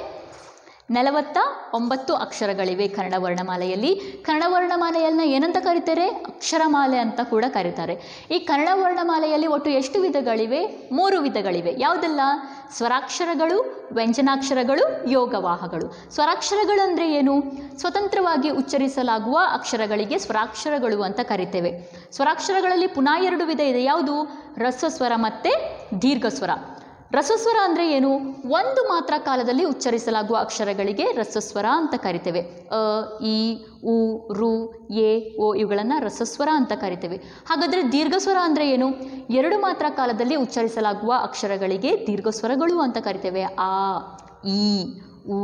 ನಲವತ್ತ ಒಂಬತ್ತು ಅಕ್ಷರಗಳಿವೆ ಕನ್ನಡ ವರ್ಣಮಾಲೆಯಲ್ಲಿ ಕನ್ನಡ ವರ್ಣಮಾಲೆಯನ್ನ ಏನಂತ ಕರೀತಾರೆ ಅಕ್ಷರಮಾಲೆ ಅಂತ ಕೂಡ ಕರೀತಾರೆ ಈ ಕನ್ನಡ ವರ್ಣಮಾಲೆಯಲ್ಲಿ ಒಟ್ಟು ಎಷ್ಟು ವಿಧಗಳಿವೆ ಮೂರು ವಿಧಗಳಿವೆ ಯಾವುದೆಲ್ಲ ಸ್ವರಾಕ್ಷರಗಳು ವ್ಯಂಜನಾಕ್ಷರಗಳು ಯೋಗವಾಹಗಳು ಸ್ವರಾಕ್ಷರಗಳು ಅಂದರೆ ಏನು ಸ್ವತಂತ್ರವಾಗಿ ಉಚ್ಚರಿಸಲಾಗುವ ಅಕ್ಷರಗಳಿಗೆ ಸ್ವರಾಕ್ಷರಗಳು ಅಂತ ಕರಿತೇವೆ ಸ್ವರಾಕ್ಷರಗಳಲ್ಲಿ ಪುನಃ ಎರಡು ವಿಧ ಇದೆ ಯಾವುದು ರಸ್ವಸ್ವರ ಮತ್ತು ದೀರ್ಘಸ್ವರ ರಸಸ್ವರ ಅಂದರೆ ಏನು ಒಂದು ಮಾತ್ರ ಕಾಲದಲ್ಲಿ ಉಚ್ಚರಿಸಲಾಗುವ ಅಕ್ಷರಗಳಿಗೆ ರಸಸ್ವರ ಅಂತ ಕರಿತೇವೆ ಅ ಇ ಉ ರು ಎ ಓ ಇವುಗಳನ್ನು ರಸಸ್ವರ ಅಂತ ಕರಿತೇವೆ ಹಾಗಾದರೆ ದೀರ್ಘಸ್ವರ ಅಂದರೆ ಏನು ಎರಡು ಮಾತ್ರ ಕಾಲದಲ್ಲಿ ಉಚ್ಚರಿಸಲಾಗುವ ಅಕ್ಷರಗಳಿಗೆ ದೀರ್ಘಸ್ವರಗಳು ಅಂತ ಕರಿತೇವೆ ಆ ಈ ಉ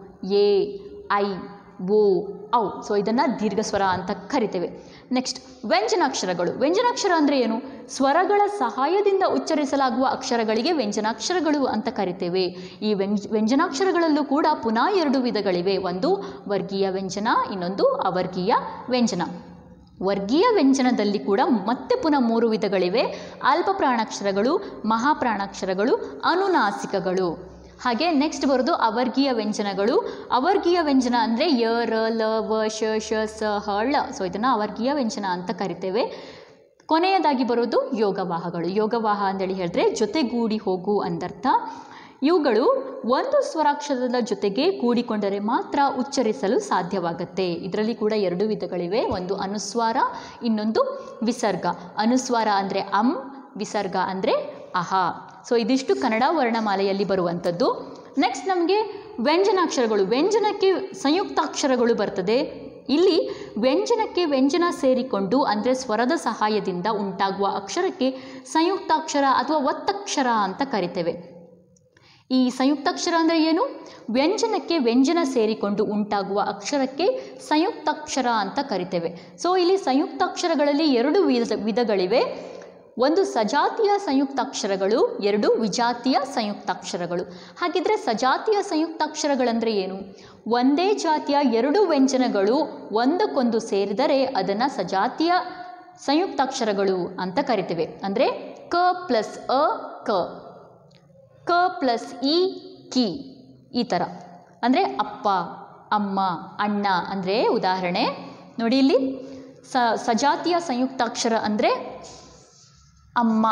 ಎ ಐ ಓ ಔ ಸೊ ಇದನ್ನು ದೀರ್ಘಸ್ವರ ಅಂತ ಕರಿತೇವೆ ನೆಕ್ಸ್ಟ್ ವ್ಯಂಜನಾಕ್ಷರಗಳು ವ್ಯಂಜನಾಕ್ಷರ ಅಂದರೆ ಏನು ಸ್ವರಗಳ ಸಹಾಯದಿಂದ ಉಚ್ಚರಿಸಲಾಗುವ ಅಕ್ಷರಗಳಿಗೆ ವ್ಯಂಜನಾಕ್ಷರಗಳು ಅಂತ ಕರಿತೇವೆ ಈ ವ್ಯಂಜ ವ್ಯಂಜನಾಕ್ಷರಗಳಲ್ಲೂ ಕೂಡ ಪುನಃ ಎರಡು ವಿಧಗಳಿವೆ ಒಂದು ವರ್ಗೀಯ ವ್ಯಂಜನ ಇನ್ನೊಂದು ಅವರ್ಗೀಯ ವ್ಯಂಜನ ವರ್ಗೀಯ ವ್ಯಂಜನದಲ್ಲಿ ಕೂಡ ಮತ್ತೆ ಪುನಃ ಮೂರು ವಿಧಗಳಿವೆ ಅಲ್ಪ ಪ್ರಾಣಾಕ್ಷರಗಳು ಮಹಾಪ್ರಾಣಾಕ್ಷರಗಳು ಅನುನಾಸಿಕಗಳು ಹಾಗೆ ನೆಕ್ಸ್ಟ್ ಬರೋದು ಅವರ್ಗೀಯ ವ್ಯಂಜನಗಳು ಅವರ್ಗೀಯ ವ್ಯಂಜನ ಅಂದರೆ ಯ ರ ಲ ವ ಶ ಶ ಸ ಹ ಳ ಸೊ ಇದನ್ನು ಅವರ್ಗೀಯ ವ್ಯಂಜನ ಅಂತ ಕರಿತೇವೆ ಕೊನೆಯದಾಗಿ ಬರೋದು ಯೋಗವಾಹಗಳು ಯೋಗವಾಹ ಅಂತೇಳಿ ಹೇಳಿದ್ರೆ ಜೊತೆಗೂಡಿ ಹೋಗು ಅಂದರ್ಥ ಇವುಗಳು ಒಂದು ಸ್ವರಾಕ್ಷರದ ಜೊತೆಗೆ ಕೂಡಿಕೊಂಡರೆ ಮಾತ್ರ ಉಚ್ಚರಿಸಲು ಸಾಧ್ಯವಾಗುತ್ತೆ ಇದರಲ್ಲಿ ಕೂಡ ಎರಡು ವಿಧಗಳಿವೆ ಒಂದು ಅನುಸ್ವಾರ ಇನ್ನೊಂದು ವಿಸರ್ಗ ಅನುಸ್ವಾರ ಅಂದರೆ ಅಂ ವಿಸರ್ಗ ಅಂದರೆ ಅಹ ಸೊ ಇದಿಷ್ಟು ಕನ್ನಡ ವರ್ಣಮಾಲೆಯಲ್ಲಿ ಬರುವಂಥದ್ದು ನೆಕ್ಸ್ಟ್ ನಮಗೆ ವ್ಯಂಜನಾಕ್ಷರಗಳು ವ್ಯಂಜನಕ್ಕೆ ಸಂಯುಕ್ತಾಕ್ಷರಗಳು ಬರ್ತದೆ ಇಲ್ಲಿ ವ್ಯಂಜನಕ್ಕೆ ವ್ಯಂಜನ ಸೇರಿಕೊಂಡು ಅಂದರೆ ಸ್ವರದ ಸಹಾಯದಿಂದ ಉಂಟಾಗುವ ಅಕ್ಷರಕ್ಕೆ ಸಂಯುಕ್ತಾಕ್ಷರ ಅಥವಾ ಒತ್ತಕ್ಷರ ಅಂತ ಕರಿತೇವೆ ಈ ಸಂಯುಕ್ತಾಕ್ಷರ ಅಂದರೆ ಏನು ವ್ಯಂಜನಕ್ಕೆ ವ್ಯಂಜನ ಸೇರಿಕೊಂಡು ಉಂಟಾಗುವ ಅಕ್ಷರಕ್ಕೆ ಸಂಯುಕ್ತಾಕ್ಷರ ಅಂತ ಕರಿತೇವೆ ಸೊ ಇಲ್ಲಿ ಸಂಯುಕ್ತಾಕ್ಷರಗಳಲ್ಲಿ ಎರಡು ವಿಧ ವಿಧಗಳಿವೆ ಒಂದು ಸಜಾತಿಯ ಸಂಯುಕ್ತಾಕ್ಷರಗಳು ಎರಡು ವಿಜಾತಿಯ ಸಂಯುಕ್ತಾಕ್ಷರಗಳು ಹಾಗಿದ್ರೆ ಸಜಾತಿಯ ಸಂಯುಕ್ತಾಕ್ಷರಗಳಂದರೆ ಏನು ಒಂದೇ ಜಾತಿಯ ಎರಡು ವ್ಯಂಜನಗಳು ಒಂದಕ್ಕೊಂದು ಸೇರಿದರೆ ಅದನ್ನು ಸಜಾತಿಯ ಸಂಯುಕ್ತಾಕ್ಷರಗಳು ಅಂತ ಕರಿತೇವೆ ಅಂದರೆ ಕ ಪ್ಲಸ್ ಅ ಕ ಕ ಪ್ಲಸ್ ಇ ಕಿ ಈ ಥರ ಅಂದರೆ ಅಪ್ಪ ಅಮ್ಮ ಅಣ್ಣ ಅಂದರೆ ಉದಾಹರಣೆ ನೋಡಿ ಇಲ್ಲಿ ಸ ಸಜಾತಿಯ ಸಂಯುಕ್ತಾಕ್ಷರ ಅಂದರೆ ಅಮ್ಮ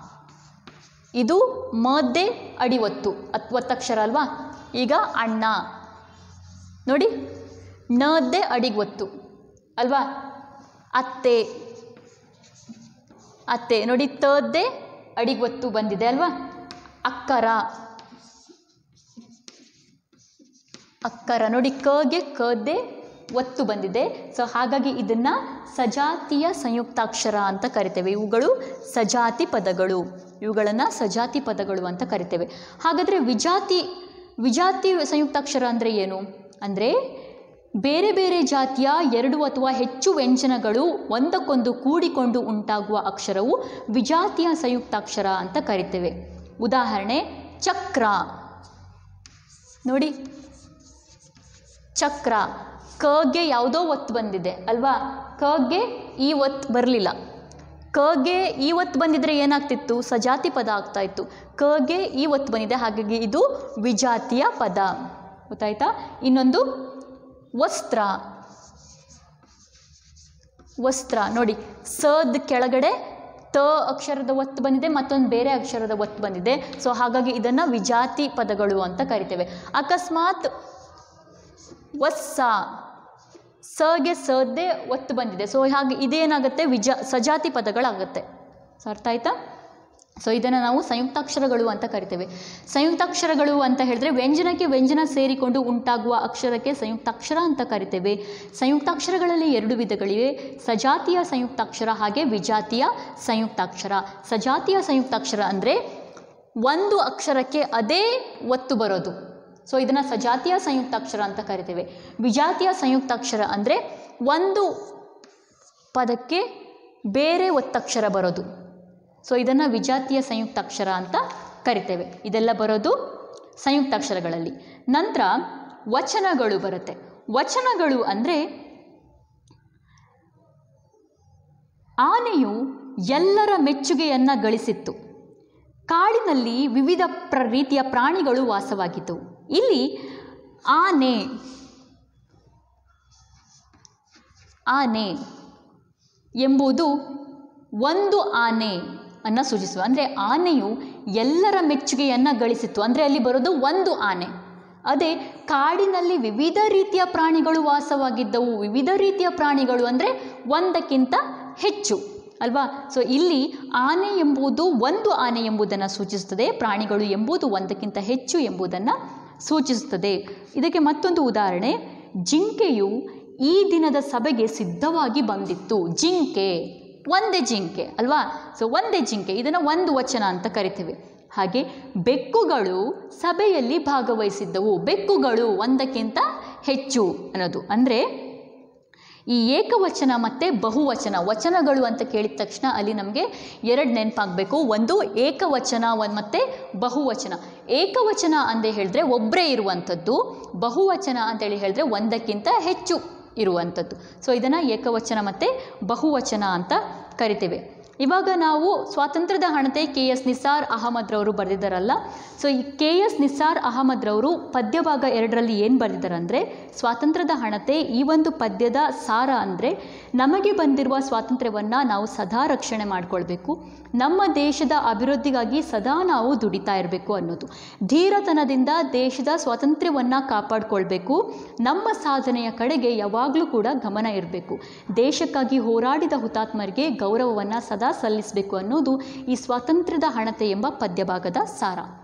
ಇದು ಮದ್ದೆ ಅಡಿ ಒತ್ತು ಅತ್ ಒತ್ತಕ್ಷರ ಅಲ್ವಾ ಈಗ ಅಣ್ಣ ನೋಡಿ ನದ್ದೆ ಅಡಿಗೆ ಒತ್ತು ಅಲ್ವಾ ಅತ್ತೆ ಅತ್ತೆ ನೋಡಿ ತದ್ದೆ ಅಡಿಗೆ ಒತ್ತು ಬಂದಿದೆ ಅಲ್ವಾ ಅಕ್ಕರ ಅಕ್ಕರ ನೋಡಿ ಕಗೆ ಕದ್ದೆ ಒತ್ತು ಬಂದಿದೆ ಸೊ ಹಾಗಾಗಿ ಇದನ್ನು ಸಜಾತಿಯ ಸಂಯುಕ್ತಾಕ್ಷರ ಅಂತ ಕರಿತೇವೆ ಇವುಗಳು ಸಜಾತಿ ಪದಗಳು ಇವುಗಳನ್ನು ಸಜಾತಿ ಪದಗಳು ಅಂತ ಕರಿತೇವೆ ಹಾಗಾದರೆ ವಿಜಾತಿ ವಿಜಾತಿ ಸಂಯುಕ್ತಾಕ್ಷರ ಅಂದರೆ ಏನು ಅಂದರೆ ಬೇರೆ ಬೇರೆ ಜಾತಿಯ ಎರಡು ಅಥವಾ ಹೆಚ್ಚು ವ್ಯಂಜನಗಳು ಒಂದಕ್ಕೊಂದು ಕೂಡಿಕೊಂಡು ಉಂಟಾಗುವ ಅಕ್ಷರವು ವಿಜಾತಿಯ ಸಂಯುಕ್ತಾಕ್ಷರ ಅಂತ ಕರಿತೇವೆ ಉದಾಹರಣೆ ಚಕ್ರ ನೋಡಿ ಚಕ್ರ ಕಗೆ ಯಾವುದೋ ಒತ್ತು ಬಂದಿದೆ ಅಲ್ವಾ ಕಗೆ ಈ ಒತ್ತು ಬರಲಿಲ್ಲ ಕಗೆ ಈ ಒತ್ತು ಬಂದಿದ್ರೆ ಏನಾಗ್ತಿತ್ತು ಸಜಾತಿ ಪದ ಆಗ್ತಾ ಇತ್ತು ಕಗೆ ಈ ಒತ್ತು ಬಂದಿದೆ ಹಾಗಾಗಿ ಇದು ವಿಜಾತಿಯ ಪದ ಗೊತ್ತಾಯ್ತಾ ಇನ್ನೊಂದು ವಸ್ತ್ರ ವಸ್ತ್ರ ನೋಡಿ ಸದ್ ಕೆಳಗಡೆ ತ ಅಕ್ಷರದ ಒತ್ತು ಬಂದಿದೆ ಮತ್ತೊಂದು ಬೇರೆ ಅಕ್ಷರದ ಒತ್ತು ಬಂದಿದೆ ಸೊ ಹಾಗಾಗಿ ಇದನ್ನು ವಿಜಾತಿ ಪದಗಳು ಅಂತ ಕರಿತೇವೆ ಅಕಸ್ಮಾತ್ ವಸ್ಸ ಸಗೆ ಸದ್ದೇ ಒತ್ತು ಬಂದಿದೆ ಸೊ ಹಾಗೆ ಇದೇನಾಗುತ್ತೆ ವಿಜ ಸಜಾತಿ ಪದಗಳಾಗುತ್ತೆ ಸೊ ಅರ್ಥ ಆಯ್ತಾ ಸೊ ಇದನ್ನು ನಾವು ಸಂಯುಕ್ತಾಕ್ಷರಗಳು ಅಂತ ಕರಿತೇವೆ ಸಂಯುಕ್ತಾಕ್ಷರಗಳು ಅಂತ ಹೇಳಿದ್ರೆ ವ್ಯಂಜನಕ್ಕೆ ವ್ಯಂಜನ ಸೇರಿಕೊಂಡು ಉಂಟಾಗುವ ಅಕ್ಷರಕ್ಕೆ ಸಂಯುಕ್ತಾಕ್ಷರ ಅಂತ ಕರಿತೇವೆ ಸಂಯುಕ್ತಾಕ್ಷರಗಳಲ್ಲಿ ಎರಡು ವಿಧಗಳಿವೆ ಸಜಾತಿಯ ಸಂಯುಕ್ತಾಕ್ಷರ ಹಾಗೆ ವಿಜಾತಿಯ ಸಂಯುಕ್ತಾಕ್ಷರ ಸಜಾತಿಯ ಸಂಯುಕ್ತಾಕ್ಷರ ಅಂದರೆ ಒಂದು ಅಕ್ಷರಕ್ಕೆ ಅದೇ ಒತ್ತು ಬರೋದು ಸೊ ಇದನ್ನು ಸಜಾತಿಯ ಸಂಯುಕ್ತಾಕ್ಷರ ಅಂತ ಕರಿತೇವೆ ವಿಜಾತಿಯ ಸಂಯುಕ್ತಾಕ್ಷರ ಅಂದರೆ ಒಂದು ಪದಕ್ಕೆ ಬೇರೆ ಒತ್ತಕ್ಷರ ಬರೋದು ಸೊ ಇದನ್ನು ವಿಜಾತಿಯ ಸಂಯುಕ್ತಾಕ್ಷರ ಅಂತ ಕರಿತೇವೆ ಇದೆಲ್ಲ ಬರೋದು ಸಂಯುಕ್ತಾಕ್ಷರಗಳಲ್ಲಿ ನಂತರ ವಚನಗಳು ಬರುತ್ತೆ ವಚನಗಳು ಅಂದರೆ ಆನೆಯು ಎಲ್ಲರ ಮೆಚ್ಚುಗೆಯನ್ನು ಗಳಿಸಿತ್ತು ಕಾಡಿನಲ್ಲಿ ವಿವಿಧ ಪ್ರ ರೀತಿಯ ಪ್ರಾಣಿಗಳು ವಾಸವಾಗಿದ್ದವು ಇಲ್ಲಿ ಆನೆ ಆನೆ ಎಂಬುದು ಒಂದು ಆನೆ ಅನ್ನು ಸೂಚಿಸುವ ಅಂದರೆ ಆನೆಯು ಎಲ್ಲರ ಮೆಚ್ಚುಗೆಯನ್ನು ಗಳಿಸಿತ್ತು ಅಂದರೆ ಅಲ್ಲಿ ಬರೋದು ಒಂದು ಆನೆ ಅದೇ ಕಾಡಿನಲ್ಲಿ ವಿವಿಧ ರೀತಿಯ ಪ್ರಾಣಿಗಳು ವಾಸವಾಗಿದ್ದವು ವಿವಿಧ ರೀತಿಯ ಪ್ರಾಣಿಗಳು ಅಂದರೆ ಒಂದಕ್ಕಿಂತ ಹೆಚ್ಚು ಅಲ್ವಾ ಸೊ ಇಲ್ಲಿ ಆನೆ ಎಂಬುದು ಒಂದು ಆನೆ ಎಂಬುದನ್ನು ಸೂಚಿಸುತ್ತದೆ ಪ್ರಾಣಿಗಳು ಎಂಬುದು ಒಂದಕ್ಕಿಂತ ಹೆಚ್ಚು ಎಂಬುದನ್ನು ಸೂಚಿಸುತ್ತದೆ ಇದಕ್ಕೆ ಮತ್ತೊಂದು ಉದಾಹರಣೆ ಜಿಂಕೆಯು ಈ ದಿನದ ಸಭೆಗೆ ಸಿದ್ಧವಾಗಿ ಬಂದಿತ್ತು ಜಿಂಕೆ ಒಂದೇ ಜಿಂಕೆ ಅಲ್ವಾ ಸೊ ಒಂದೇ ಜಿಂಕೆ ಇದನ್ನು ಒಂದು ವಚನ ಅಂತ ಕರಿತೇವೆ ಹಾಗೆ ಬೆಕ್ಕುಗಳು ಸಭೆಯಲ್ಲಿ ಭಾಗವಹಿಸಿದ್ದವು ಬೆಕ್ಕುಗಳು ಒಂದಕ್ಕಿಂತ ಹೆಚ್ಚು ಅನ್ನೋದು ಅಂದರೆ ಈ ಏಕವಚನ ಮತ್ತು ಬಹುವಚನ ವಚನಗಳು ಅಂತ ಕೇಳಿದ ತಕ್ಷಣ ಅಲ್ಲಿ ನಮಗೆ ಎರಡು ನೆನಪಾಗಬೇಕು ಒಂದು ಏಕವಚನ ಒಂದು ಮತ್ತು ಬಹುವಚನ ಏಕವಚನ ಅಂತ ಹೇಳಿದ್ರೆ ಒಬ್ಬರೇ ಇರುವಂಥದ್ದು ಬಹುವಚನ ಅಂತೇಳಿ ಹೇಳಿದ್ರೆ ಒಂದಕ್ಕಿಂತ ಹೆಚ್ಚು ಇರುವಂಥದ್ದು ಸೊ ಇದನ್ನು ಏಕವಚನ ಮತ್ತು ಬಹುವಚನ ಅಂತ ಕರಿತೇವೆ ಇವಾಗ ನಾವು ಸ್ವಾತಂತ್ರ್ಯದ ಹಣತೆ ಕೆ ಎಸ್ ನಿಸಾರ್ ಅಹಮದ್ರವರು ಬರೆದಿದ್ದಾರಲ್ಲ ಸೊ ಈ ಕೆ ಎಸ್ ನಿಸಾರ್ ಅಹಮದ್ರವರು ಪದ್ಯಭಾಗ ಎರಡರಲ್ಲಿ ಏನು ಬರೆದಿದ್ದಾರೆ ಅಂದರೆ ಸ್ವಾತಂತ್ರ್ಯದ ಹಣತೆ ಈ ಒಂದು ಪದ್ಯದ ಸಾರ ಅಂದರೆ ನಮಗೆ ಬಂದಿರುವ ಸ್ವಾತಂತ್ರ್ಯವನ್ನು ನಾವು ಸದಾ ರಕ್ಷಣೆ ಮಾಡಿಕೊಳ್ಬೇಕು ನಮ್ಮ ದೇಶದ ಅಭಿವೃದ್ಧಿಗಾಗಿ ಸದಾ ನಾವು ದುಡಿತಾ ಇರಬೇಕು ಅನ್ನೋದು ಧೀರತನದಿಂದ ದೇಶದ ಸ್ವಾತಂತ್ರ್ಯವನ್ನು ಕಾಪಾಡಿಕೊಳ್ಬೇಕು ನಮ್ಮ ಸಾಧನೆಯ ಕಡೆಗೆ ಯಾವಾಗಲೂ ಕೂಡ ಗಮನ ಇರಬೇಕು ದೇಶಕ್ಕಾಗಿ ಹೋರಾಡಿದ ಹುತಾತ್ಮರಿಗೆ ಗೌರವವನ್ನು ಸದಾ ಸಲ್ಲಿಸಬೇಕು ಅನ್ನೋದು ಈ ಸ್ವಾತಂತ್ರ್ಯದ ಹಣತೆ ಎಂಬ ಪದ್ಯಭಾಗದ ಸಾರ